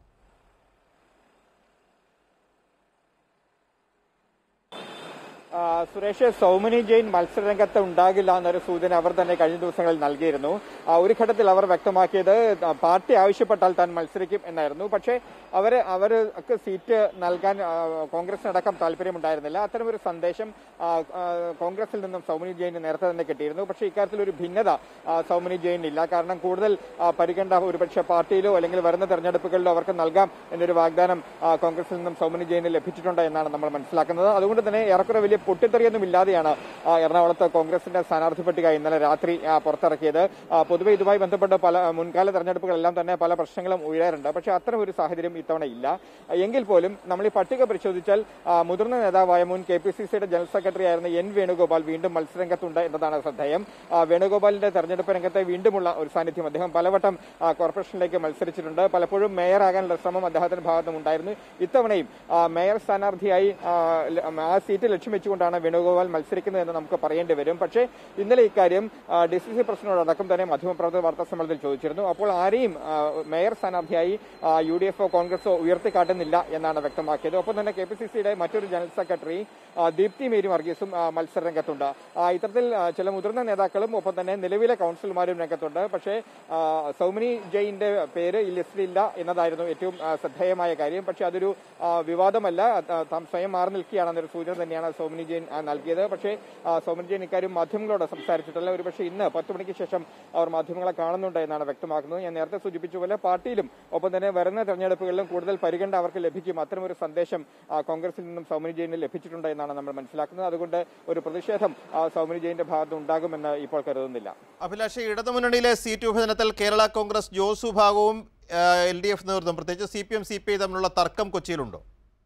ആ, സുരേഷ് സൗമിനി ജെയിൻ മത്സരരംഗത്ത് ഉണ്ടാകില്ല എന്നൊരു സൂചന അവർ തന്നെ കഴിഞ്ഞ ദിവസങ്ങളിൽ നൽകിയിരുന്നു ആ, ഒരു ഘട്ടത്തിൽ അവർ വ്യക്തമാക്കിയത് ആ, പാർട്ടി ആവശ്യപ്പെട്ടാൽ താൻ മത്സരിക്കും എന്നായിരുന്നു പക്ഷേ അവര് അവർക്ക് സീറ്റ് നൽകാൻ ആ, കോൺഗ്രസിനടക്കം താല്പര്യമുണ്ടായിരുന്നില്ല അത്തരമൊരു സന്ദേശം ആ, ആ, കോൺഗ്രസിൽ നിന്നും സൗമിനി ജെയിന് നേരത്തെ തന്നെ കിട്ടിയിരുന്നു പക്ഷേ ഇക്കാര്യത്തിൽ ഒരു ഭിന്നത ആ, സൗമിനി ജെയിനില്ല കാരണം കൂടുതൽ ആ, പരിഗണന ഒരുപക്ഷെ പാർട്ടിയിലോ അല്ലെങ്കിൽ വരുന്ന തെരഞ്ഞെടുപ്പുകളിലോ അവർക്ക് നൽകാം എന്നൊരു വാഗ്ദാനം ആ, കോൺഗ്രസിൽ നിന്നും സൗമിനി ജെയിന് ലഭിച്ചിട്ടുണ്ട് എന്നാണ് നമ്മൾ മനസ്സിലാക്കുന്നത് അതുകൊണ്ട് തന്നെ ഏറെക്കുറെ വലിയ പൊട്ടിത്തെറിയൊന്നും ഇല്ലാതെയാണ് ആ, എറണാകുളത്ത് കോൺഗ്രസിന്റെ സ്ഥാനാർത്ഥി പട്ടിക ഇന്നലെ രാത്രി ആ, പുറത്തിറക്കിയത് ആ, പൊതുവെ ഇതുമായി ബന്ധപ്പെട്ട് പല മുൻകാല തെരഞ്ഞെടുപ്പുകളെല്ലാം തന്നെ പല പ്രശ്നങ്ങളും ഉയരാറുണ്ട് പക്ഷേ അത്തരം ഒരു സാഹചര്യം ഇത്തവണ ഇല്ല എങ്കിൽ പോലും നമ്മൾ ഈ പട്ടിക പരിശോധിച്ചാൽ ആ, മുതിർന്ന നേതാവായ മുൻ കെ പി സി സിയുടെ ജനറൽ സെക്രട്ടറി ആയിരുന്ന എൻ വേണുഗോപാൽ വീണ്ടും മത്സരരംഗത്തുണ്ട് എന്നതാണ് ശ്രദ്ധേയം ആ, വേണുഗോപാലിന്റെ തെരഞ്ഞെടുപ്പ് രംഗത്തെ വീണ്ടുമുള്ള ഒരു സാന്നിധ്യം അദ്ദേഹം പലവട്ടം ആ, കോർപ്പറേഷനിലേക്ക് മത്സരിച്ചിട്ടുണ്ട് പലപ്പോഴും മേയറാകാനുള്ള ശ്രമം അദ്ദേഹത്തിന്റെ ഭാഗത്തും ഉണ്ടായിരുന്നു ഇത്തവണയും ആ, മേയർ സ്ഥാനാർത്ഥിയായി ആ, ല- ആ സീറ്റ് ലക്ഷ്യം വെച്ചുകൊണ്ടാണ് വേണുഗോപാൽ മത്സരിക്കുന്നത് എന്ന് നമുക്ക് പറയേണ്ടി വരും പക്ഷേ ഇന്നലെ ഇക്കാര്യം ഡി സി സി പ്രസിഡന്റോടക്കം തന്നെ മാധ്യമപ്രവർത്തക വാർത്താ സമ്മേളനത്തിൽ ചോദിച്ചിരുന്നു അപ്പോൾ ആരെയും ആ, മേയർ സ്ഥാനാർത്ഥിയായി യു ഡി എഫോ കോൺഗ്രസോ ഉയർത്തിക്കാട്ടുന്നില്ല എന്നാണ് വ്യക്തമാക്കിയത് ഒപ്പം തന്നെ കെ പി സി സിയുടെ മറ്റൊരു ജനറൽ സെക്രട്ടറി ആ, ദീപ്തി മേരി വർഗീസും ആ, മത്സര രംഗത്തുണ്ട് ആ, ഇത്തരത്തിൽ ആ, ചില മുതിർന്ന നേതാക്കളും ഒപ്പം തന്നെ നിലവിലെ കൌൺസിലർമാരും രംഗത്തുണ്ട് പക്ഷേ ആ, സൗമിനി ജയിന്റെ പേര് ഈ ലിസ്റ്റിലില്ല എന്നതായിരുന്നു ഏറ്റവും ആ, ശ്രദ്ധേയമായ കാര്യം പക്ഷേ അതൊരു ആ, വിവാദമല്ല ആ, താൻ സ്വയം മാറി നിൽക്കുകയാണെന്നൊരു സൂചന തന്നെയാണ് സൗമിനി ജെയിൻ ആ, നൽകിയത് പക്ഷേ ആ, സൗമിനി ജെയിൻ ഇക്കാര്യം മാധ്യമങ്ങളോട് സംസാരിച്ചിട്ടില്ല ഒരുപക്ഷെ ഇന്ന് പത്ത് മണിക്ക് ശേഷം അവർ മാധ്യമങ്ങളെ കാണുന്നുണ്ട് എന്നാണ് വ്യക്തമാക്കുന്നത് ഞാൻ നേരത്തെ സൂചിപ്പിച്ച പോലെ പാർട്ടിയിലും ഒപ്പം തന്നെ വരുന്ന തെരഞ്ഞെടുപ്പുകളിലും കൂടുതൽ പരിഗണന അവർക്ക് ലഭിക്കും അത്തരമൊരു സന്ദേശം ആ, കോൺഗ്രസിൽ നിന്നും സൗമിനി ജെയിനിന് ലഭിച്ചിട്ടുണ്ട് എന്നാണ് നമ്മൾ മനസ്സിലാക്കുന്നത് അതുകൊണ്ട് ഒരു പ്രതിഷേധം ആ, സൗമിനി ജെയിന്റെ ഭാഗത്ത് ഉണ്ടാകുമെന്ന് ഇപ്പോൾ കരുതുന്നില്ല അഭിലാഷ് ഇടതുമുന്നണിയിലെ സീറ്റ് വിഭജനത്തിൽ കേരള കോൺഗ്രസ് ജോസ് വിഭാഗവും എൽ ഡി എഫ് നേതൃത്വം പ്രത്യേകിച്ച് C P M C P I തമ്മിലുള്ള തർക്കം കൊച്ചിയിലുണ്ടോ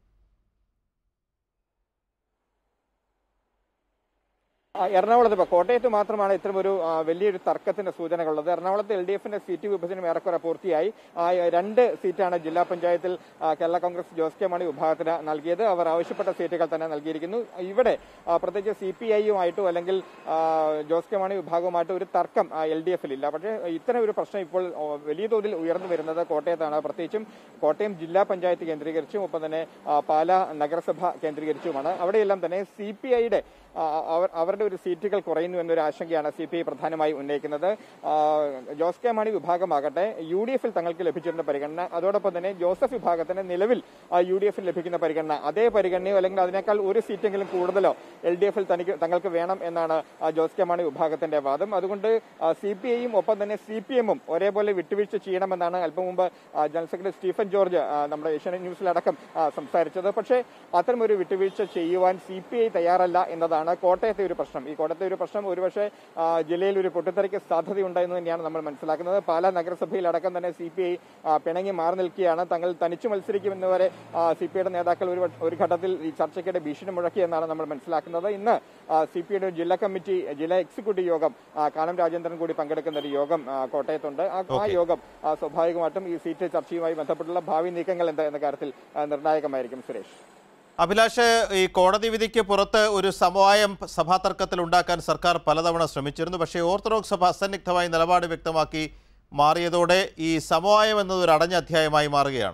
ആ, എറണാകുളത്ത് ഇപ്പോൾ കോട്ടയത്ത് മാത്രമാണ് ഇത്തരം ഒരു ആ, വലിയൊരു തർക്കത്തിന്റെ സൂചനകളുള്ളത് എറണാകുളത്ത് എൽ ഡി എഫിന്റെ സീറ്റ് വിഭജനം ഏറെക്കുറെ പൂർത്തിയായി ആ, രണ്ട് സീറ്റാണ് ജില്ലാ പഞ്ചായത്തിൽ ആ, കേരള കോൺഗ്രസ് ജോസ് കെ മാണി വിഭാഗത്തിന് നൽകിയത് അവർ ആവശ്യപ്പെട്ട സീറ്റുകൾ തന്നെ നൽകിയിരിക്കുന്നു ഇവിടെ ആ, പ്രത്യേകിച്ച് സി പി ഐയുമായിട്ടോ അല്ലെങ്കിൽ ആ, ജോസ് കെ മാണി വിഭാഗവുമായിട്ടോ ഒരു തർക്കം എൽ ഡി എഫിലില്ല പക്ഷേ ഇത്തരം ഒരു പ്രശ്നം ഇപ്പോൾ ഓ, വലിയ തോതിൽ ഉയർന്നു വരുന്നത് കോട്ടയത്താണ് പ്രത്യേകിച്ചും കോട്ടയം ജില്ലാ പഞ്ചായത്ത് കേന്ദ്രീകരിച്ചും ഒപ്പം തന്നെ ആ, പാലാ നഗരസഭ കേന്ദ്രീകരിച്ചുമാണ് അവിടെയെല്ലാം തന്നെ സി പി ഐയുടെ അവരുടെ ഒരു സീറ്റുകൾ കുറയുന്നു എന്നൊരു ആശങ്കയാണ് സി പി ഐ പ്രധാനമായി ഉന്നയിക്കുന്നത് ആ, ജോസ് കെ മാണി വിഭാഗമാകട്ടെ യു ഡി എഫിൽ തങ്ങൾക്ക് ലഭിച്ചിരുന്ന പരിഗണന അതോടൊപ്പം തന്നെ ജോസഫ് വിഭാഗത്തിന് നിലവിൽ യു ഡി എഫിൽ ലഭിക്കുന്ന പരിഗണന അതേ പരിഗണനയോ അല്ലെങ്കിൽ അതിനേക്കാൾ ഒരു സീറ്റെങ്കിലും കൂടുതലോ എൽ ഡി എഫിൽ തനിക്ക് തങ്ങൾക്ക് വേണം എന്നാണ് ആ, ജോസ് കെ മാണി വിഭാഗത്തിന്റെ വാദം അതുകൊണ്ട് സി പി ഐയും ഒപ്പം തന്നെ സി പി എമ്മും ഒരേപോലെ വിട്ടുവീഴ്ച ചെയ്യണമെന്നാണ് അല്പം മുമ്പ് ആ, ജനറൽ സെക്രട്ടറി സ്റ്റീഫൻ ജോർജ് ആ, നമ്മുടെ ഏഷ്യാനെറ്റ് ന്യൂസിലടക്കം ആ, സംസാരിച്ചത് പക്ഷേ അത്തരമൊരു വിട്ടുവീഴ്ച ചെയ്യുവാൻ സി പി ഐ തയ്യാറല്ല എന്നതാണ് കോട്ടയത്തെ ഒരു പ്രശ്നം ഈ കോട്ടയത്തെ ഒരു പ്രശ്നം ഒരുപക്ഷെ ആ, ജില്ലയിൽ ഒരു പൊട്ടിത്തെറിക്ക് സാധ്യതയുണ്ട് എന്ന് തന്നെയാണ് നമ്മൾ മനസ്സിലാക്കുന്നത് പാലാ നഗരസഭയിൽ അടക്കം തന്നെ സി പി ഐ പിണങ്ങി മാറി നിൽക്കുകയാണ് തങ്ങൾ തനിച്ചു മത്സരിക്കുമെന്ന് വരെ സി പി ഐയുടെ നേതാക്കൾ ഒരു വ- ഒരു ഘട്ടത്തിൽ ഈ ചർച്ചയ്ക്കിടെ ഭീഷണി മുഴക്കി എന്നാണ് നമ്മൾ മനസ്സിലാക്കുന്നത് ഇന്ന് സി പി ഐയുടെ ജില്ലാ കമ്മിറ്റി ജില്ലാ എക്സിക്യൂട്ടീവ് യോഗം ആ, കാനം രാജേന്ദ്രൻ കൂടി പങ്കെടുക്കുന്ന ഒരു യോഗം ആ, കോട്ടയത്തുണ്ട് ആ- ആ Okay. യോഗം ആ, സ്വാഭാവികമായിട്ടും ഈ സീറ്റ് ചർച്ചയുമായി ബന്ധപ്പെട്ടുള്ള ഭാവി നീക്കങ്ങൾ എന്താ എന്ന കാര്യത്തിൽ ആ, നിർണായകമായിരിക്കും സുരേഷ് അഭിലാഷ് ഈ കോടതി വിധിക്ക് പുറത്ത് ഒരു സമവായം സഭാ തർക്കത്തിൽ ഉണ്ടാക്കാൻ സർക്കാർ പലതവണ ശ്രമിച്ചിരുന്നു പക്ഷേ ഓർത്തഡോക്സ് സഭ അസന്നിഗ്ധമായി നിലപാട് വ്യക്തമാക്കി മാറിയതോടെ ഈ സമവായം എന്നത് ഒരു അടഞ്ഞ അധ്യായമായി മാറുകയാണ്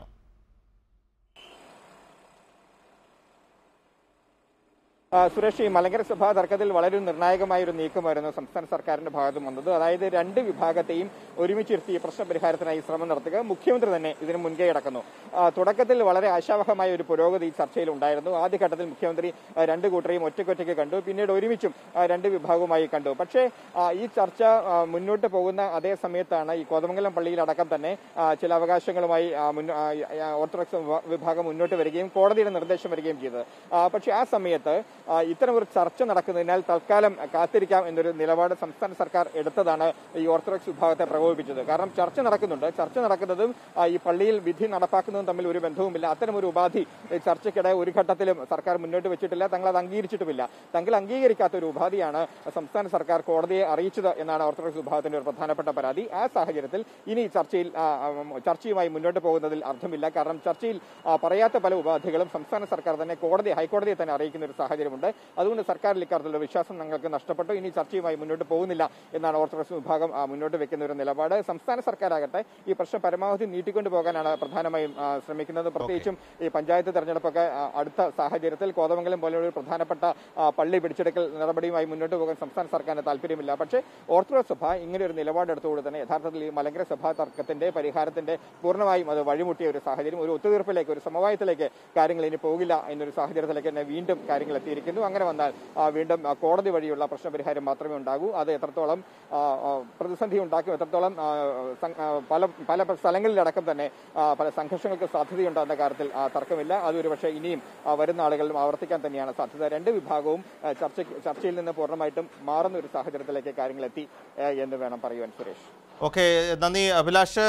ആ, സുരേഷ് ഈ മലങ്കര സഭാ തർക്കത്തിൽ വളരെ നിർണായകമായ ഒരു നീക്കമായിരുന്നു സംസ്ഥാന സർക്കാരിന്റെ ഭാഗത്തും വന്നത് അതായത് രണ്ട് വിഭാഗത്തെയും ഒരുമിച്ചിരുത്തി ഈ പ്രശ്നപരിഹാരത്തിനായി ശ്രമം നടത്തുക മുഖ്യമന്ത്രി തന്നെ ഇതിന് മുൻകൈ അടക്കുന്നു ആ, തുടക്കത്തിൽ വളരെ ആശാവഹമായ ഒരു പുരോഗതി ഈ ചർച്ചയിൽ ഉണ്ടായിരുന്നു ആദ്യഘട്ടത്തിൽ മുഖ്യമന്ത്രി ആ, രണ്ട് കൂട്ടരെയും ഒറ്റയ്ക്കൊറ്റയ്ക്ക് കണ്ടു പിന്നീട് ഒരുമിച്ചും ആ, രണ്ട് വിഭാഗവുമായി കണ്ടു പക്ഷേ ആ, ഈ ചർച്ച ആ, മുന്നോട്ട് പോകുന്ന അതേ സമയത്താണ് ഈ കോതമംഗലം പള്ളിയിലടക്കം തന്നെ ആ, ചില അവകാശങ്ങളുമായി ആ, മുന്നോ- ആ, ആ, ഓർത്തഡോക്സ് വിഭാ- വിഭാഗം മുന്നോട്ട് വരികയും കോടതിയുടെ നിർദ്ദേശം വരികയും ചെയ്തത് ആ, പക്ഷേ ആ സമയത്ത് ആ, ഇത്തരം ഒരു ചർച്ച നടക്കുന്നതിനാൽ തൽക്കാലം കാത്തിരിക്കാം എന്നൊരു നിലപാട് സംസ്ഥാന സർക്കാർ എടുത്തതാണ് ഈ ഓർത്തഡോക്സ് വിഭാഗത്തെ പ്രകോപിപ്പിച്ചത് കാരണം ചർച്ച നടക്കുന്നുണ്ട് ചർച്ച നടക്കുന്നതും ആ, ഈ പള്ളിയിൽ വിധി നടപ്പാക്കുന്നതും തമ്മിൽ ഒരു ബന്ധവുമില്ല അത്തരം ഒരു ഉപാധി ഈ ചർച്ചയ്ക്കിടെ ഒരു ഘട്ടത്തിലും സർക്കാർ മുന്നോട്ട് വെച്ചിട്ടില്ല തങ്ങൾ അത് അംഗീകരിച്ചിട്ടുമില്ല തങ്ങൾ അംഗീകരിക്കാത്ത ഒരു ഉപാധിയാണ് സംസ്ഥാന സർക്കാർ കോടതിയെ അറിയിച്ചത് എന്നാണ് ഓർത്തഡോക്സ് വിഭാഗത്തിന്റെ ഒരു പ്രധാനപ്പെട്ട പരാതി ആ സാഹചര്യത്തിൽ ഇനി ചർച്ചയിൽ ആ, ആ, ചർച്ചയുമായി മുന്നോട്ട് പോകുന്നതിൽ അർത്ഥമില്ല കാരണം ചർച്ചയിൽ ആ, പറയാത്ത പല ഉപാധികളും സംസ്ഥാന സർക്കാർ തന്നെ കോടതി ഹൈക്കോടതിയെ തന്നെ അറിയിക്കുന്ന ഒരു സാഹചര്യമുണ്ട് അതുകൊണ്ട് സർക്കാരിൽ ഇക്കാര്യത്തിലുള്ള വിശ്വാസം ഞങ്ങൾക്ക് നഷ്ടപ്പെട്ടു ഇനി ചർച്ചയുമായി മുന്നോട്ട് പോകുന്നില്ല എന്നാണ് ഓർത്തഡോക്സ് വിഭാഗം ആ, മുന്നോട്ട് വെക്കുന്ന ഒരു നിലപാട് സംസ്ഥാന സർക്കാരാകട്ടെ ഈ പ്രശ്നം പരമാവധി നീട്ടിക്കൊണ്ടു പോകാനാണ് പ്രധാനമായും ആ, ശ്രമിക്കുന്നത് പ്രത്യേകിച്ചും ഈ പഞ്ചായത്ത് തെരഞ്ഞെടുപ്പൊക്കെ ആ, അടുത്ത സാഹചര്യത്തിൽ കോതമംഗലം പോലെയുള്ള ഒരു പ്രധാനപ്പെട്ട ആ, പള്ളി പിടിച്ചെടുക്കൽ നടപടിയുമായി മുന്നോട്ട് പോകാൻ സംസ്ഥാന സർക്കാരിന് താല്പര്യമില്ല പക്ഷേ ഓർത്തഡോക്സ് സഭ ഇങ്ങനെ ഒരു നിലപാടെടുത്തുകൊണ്ട് തന്നെ യഥാർത്ഥത്തിൽ ഈ മലങ്കര സഭാ തർക്കത്തിന്റെ പരിഹാരത്തിന്റെ പൂർണ്ണമായും അത് വഴിമുട്ടിയ ഒരു സാഹചര്യം ഒരു ഒത്തുതീർപ്പിലേക്ക് ഒരു സമവായത്തിലേക്ക് കാര്യങ്ങൾ ഇനി പോകില്ല എന്നൊരു സാഹചര്യത്തിലേക്ക് തന്നെ വീണ്ടും കാര്യങ്ങൾ എത്തിയിരിക്കുന്നു അങ്ങനെ വന്നാൽ ആ, വീണ്ടും ആ, കോടതി വഴിയുള്ള പ്രശ്നപരിഹാരം മാത്രമേ ഉണ്ടാകൂ അത് എത്രത്തോളം ആ, ആ, പ്രതിസന്ധി ഉണ്ടാക്കും എത്രത്തോളം ആ, സം- ആ, പല പല സ്ഥലങ്ങളിലടക്കം തന്നെ ആ, പല സംഘർഷങ്ങൾക്ക് സാധ്യതയുണ്ട് എന്ന കാര്യത്തിൽ ആ, തർക്കമില്ല അത് ഒരുപക്ഷെ ഇനിയും ആ, വരുന്ന ആളുകളിലും ആവർത്തിക്കാൻ തന്നെയാണ് സാധ്യത രണ്ട് വിഭാഗവും ആ, ചർച്ചയ്ക്ക് ചർച്ചയിൽ നിന്ന് പൂർണ്ണമായിട്ടും മാറുന്ന ഒരു സാഹചര്യത്തിലേക്ക് കാര്യങ്ങൾ എത്തി ആ, എന്ന് വേണം പറയുവാൻ സുരേഷ് ഓക്കെ നന്ദി അഭിലാഷ്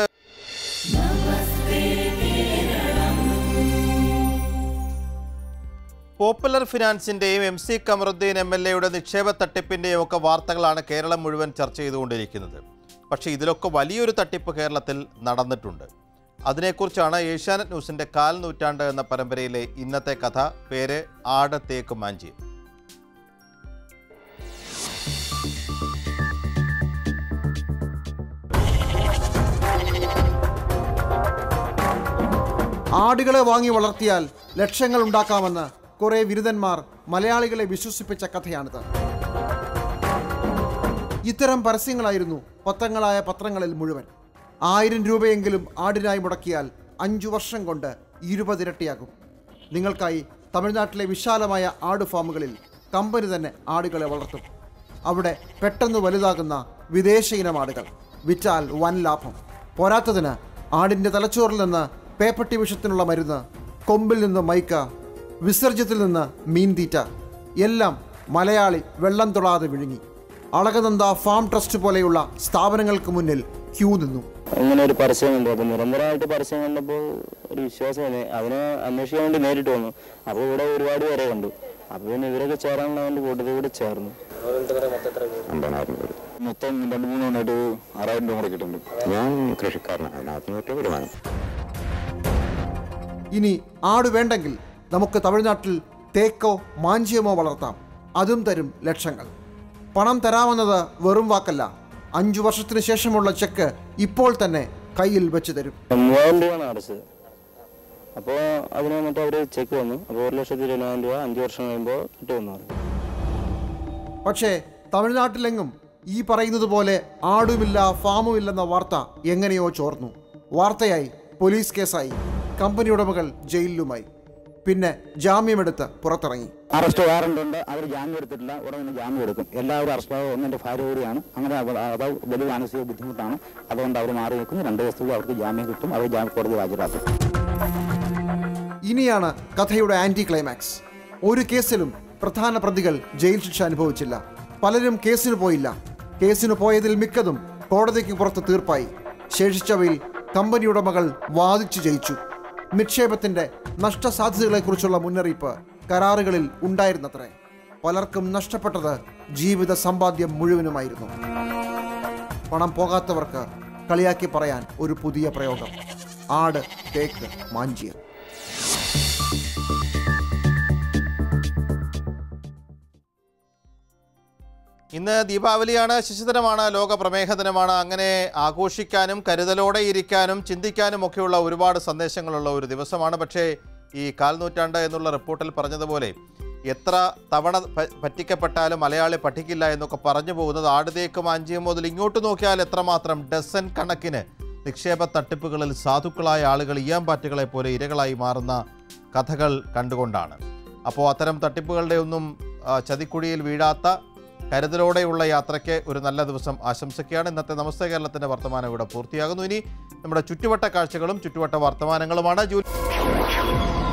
പോപ്പുലർ ഫിനാൻസിന്റെയും M C Kamaruddin M L എയുടെ നിക്ഷേപ തട്ടിപ്പിന്റെയും ഒക്കെ വാർത്തകളാണ് കേരളം മുഴുവൻ ചർച്ച ചെയ്തുകൊണ്ടിരിക്കുന്നത് പക്ഷേ ഇതിലൊക്കെ വലിയൊരു തട്ടിപ്പ് കേരളത്തിൽ നടന്നിട്ടുണ്ട് അതിനെക്കുറിച്ചാണ് ഏഷ്യാനെറ്റ് ന്യൂസിന്റെ കാൽ നൂറ്റാണ്ട് എന്ന പരമ്പരയിലെ ഇന്നത്തെ കഥ പേര് ആട് തേക്ക് മാഞ്ചി ആടുകളെ വാങ്ങി വളർത്തിയാൽ ലക്ഷങ്ങൾ ഉണ്ടാക്കാമെന്ന് കുറെ ബിരുദന്മാർ മലയാളികളെ വിശ്വസിപ്പിച്ച കഥയാണിത് ഇത്തരം പരസ്യങ്ങളായിരുന്നു പത്രങ്ങളായ പത്രങ്ങളിൽ മുഴുവൻ ആയിരം രൂപയെങ്കിലും ആടിനായി മുടക്കിയാൽ അഞ്ചു വർഷം കൊണ്ട് ഇരുപതിരട്ടിയാകും നിങ്ങൾക്കായി തമിഴ്നാട്ടിലെ വിശാലമായ ആട് ഫാമുകളിൽ കമ്പനി തന്നെ ആടുകളെ വളർത്തും അവിടെ പെട്ടെന്ന് വലുതാകുന്ന വിദേശ ഇനം ആടുകൾ വിറ്റാൽ വൻ ലാഭം പോരാത്തതിന് ആടിൻ്റെ തലച്ചോറിൽ നിന്ന് പേപ്പട്ടി വിഷത്തിനുള്ള മരുന്ന് കൊമ്പിൽ നിന്ന് മൈക്ക വിസർജ്യത്തിൽ നിന്ന് മീൻതീറ്റ എല്ലാം മലയാളി വെള്ളം തൊടാതെ വിഴുങ്ങി അളകനന്ദ ഫാം ട്രസ്റ്റ് പോലെയുള്ള സ്ഥാപനങ്ങൾക്ക് മുന്നിൽ ക്യൂ നിന്നു ഇങ്ങനെ ഒരു പരസ്യം കണ്ടു അപ്പോൾ നിരന്തരമായിട്ട് പരസ്യം കണ്ടപ്പോൾ ഒരു വിശ്വാസം തോന്നി അതിനെ അന്വേഷിക്കാൻ വേണ്ടി നേരിട്ട് വന്നു അപ്പോൾ ഇവിടെ ഒരുപാട് പേരെ കണ്ടു അപ്പോൾ പിന്നെ ഇവരൊക്കെ ചേരാനുള്ള വേണ്ടി കൂട്ടത്തിൽ കൂടെ ചേർന്നു അമ്പതിനായിരം രൂപ മൊത്തം രണ്ട് മൂന്ന് തവണയായിട്ട് ആറായിരം രൂപ കൂടെ കിട്ടുന്നുണ്ട് ഞാൻ കൃഷിക്കാരനാണ് അതിനകത്ത് നിന്ന് ഒറ്റ വരുമാനം ഇനി ആട് വേണ്ടെങ്കിൽ നമുക്ക് തമിഴ്നാട്ടിൽ തേക്കോ മാഞ്ചിയമോ വളർത്താം അതും തരും ലക്ഷങ്ങൾ പണം തരാമെന്നത് വെറും വാക്കല്ല അഞ്ചു വർഷത്തിന് ശേഷമുള്ള ചെക്ക് ഇപ്പോൾ തന്നെ കയ്യിൽ വെച്ച് തരും മൂവായിരം രൂപയാണ് അടച്ചത് അപ്പോൾ അതിന് വന്നിട്ട് അവർ ചെക്ക് വന്നു അപ്പോൾ ഒരു ലക്ഷത്തി ഇരുപതിനായിരം രൂപ അഞ്ച് വർഷം കഴിയുമ്പോൾ കിട്ടുമെന്ന് പറഞ്ഞു പക്ഷേ തമിഴ്നാട്ടിലെങ്ങും ഈ പറയുന്നത് പോലെ ആടുമില്ല ഫാമുമില്ലെന്ന വാർത്ത എങ്ങനെയോ ചോർന്നു വാർത്തയായി പോലീസ് കേസായി കമ്പനി ഉടമകൾ ജയിലിലുമായി പിന്നെ ജാമ്യമെടുത്ത് പുറത്തിറങ്ങി അറസ്റ്റ് വാറണ്ട് ഉണ്ട് അവർ ജാമ്യം എടുത്തിട്ടില്ല ഉടനെ തന്നെ ജാമ്യം എടുക്കും എല്ലാവരും അറസ്റ്റ് ആകും ഒന്ന് എൻ്റെ ഭാര്യ കൂടിയാണ് അങ്ങനെ അവ- അത് വലിയ മാനസിക ബുദ്ധിമുട്ടാണ് അതുകൊണ്ട് അവർ മാറി നിൽക്കുന്നു രണ്ട് ദിവസത്തിൽ അവർക്ക് ജാമ്യം കിട്ടും അവർ ജാമ്യ കോടതി ഹാജരാക്കും ഇനിയാണ് കഥയുടെ ആന്റി ക്ലൈമാക്സ് ഒരു കേസിലും പ്രധാന പ്രതികൾ ജയിൽ ശിക്ഷ അനുഭവിച്ചില്ല പലരും കേസിന് പോയില്ല കേസിന് പോയതിൽ മിക്കതും കോടതിക്ക് പുറത്ത് തീർപ്പായി ശേഷിച്ചവയിൽ കമ്പനി ഉടമകൾ വാദിച്ചു ജയിച്ചു നിക്ഷേപത്തിന്റെ നഷ്ടസാധ്യതകളെക്കുറിച്ചുള്ള മുന്നറിയിപ്പ് കരാറുകളിൽ ഉണ്ടായിരുന്നത്രേ പലർക്കും നഷ്ടപ്പെട്ടത് ജീവിത സമ്പാദ്യം മുഴുവനുമായിരുന്നു പണം പോകാത്തവർക്ക് കളിയാക്കി പറയാൻ ഒരു പുതിയ പ്രയോഗം ആട് തേക്ക് മാഞ്ചിയം ഇന്ന് ദീപാവലിയാണ് ശിശുദിനമാണ് ലോക പ്രമേഹ ദിനമാണ് അങ്ങനെ ആഘോഷിക്കാനും കരുതലോടെ ഇരിക്കാനും ചിന്തിക്കാനും ഒക്കെയുള്ള ഒരുപാട് സന്ദേശങ്ങളുള്ള ഒരു ദിവസമാണ് പക്ഷേ ഈ കാൽനൂറ്റാണ്ട് എന്നുള്ള റിപ്പോർട്ടിൽ പറഞ്ഞതുപോലെ എത്ര തവണ പ- പറ്റിക്കപ്പെട്ടാലും മലയാളി പഠിക്കില്ല എന്നൊക്കെ പറഞ്ഞു പോകുന്നത് ആടുതേക്കും ആഞ്ചിയും മുതൽ ഇങ്ങോട്ട് നോക്കിയാൽ എത്രമാത്രം ഡസൻ കണക്കിന് നിക്ഷേപ തട്ടിപ്പുകളിൽ സാധുക്കളായ ആളുകൾ ഇയാമ്പാറ്റുകളെ പോലെ ഇരകളായി മാറുന്ന കഥകൾ കണ്ടുകൊണ്ടാണ് അപ്പോൾ അത്തരം തട്ടിപ്പുകളുടെ ഒന്നും ആ, ചതിക്കുഴിയിൽ വീഴാത്ത കരുതലോടെയുള്ള യാത്രയ്ക്ക് ഒരു നല്ല ദിവസം ആശംസിക്കുകയാണ് ഇന്നത്തെ നമസ്തേ കേരളത്തിൻ്റെ വർത്തമാനം ഇവിടെ പൂർത്തിയാകുന്നു ഇനി നമ്മുടെ ചുറ്റുവട്ട കാഴ്ചകളും ചുറ്റുവട്ട വർത്തമാനങ്ങളുമാണ് ജൂലൈ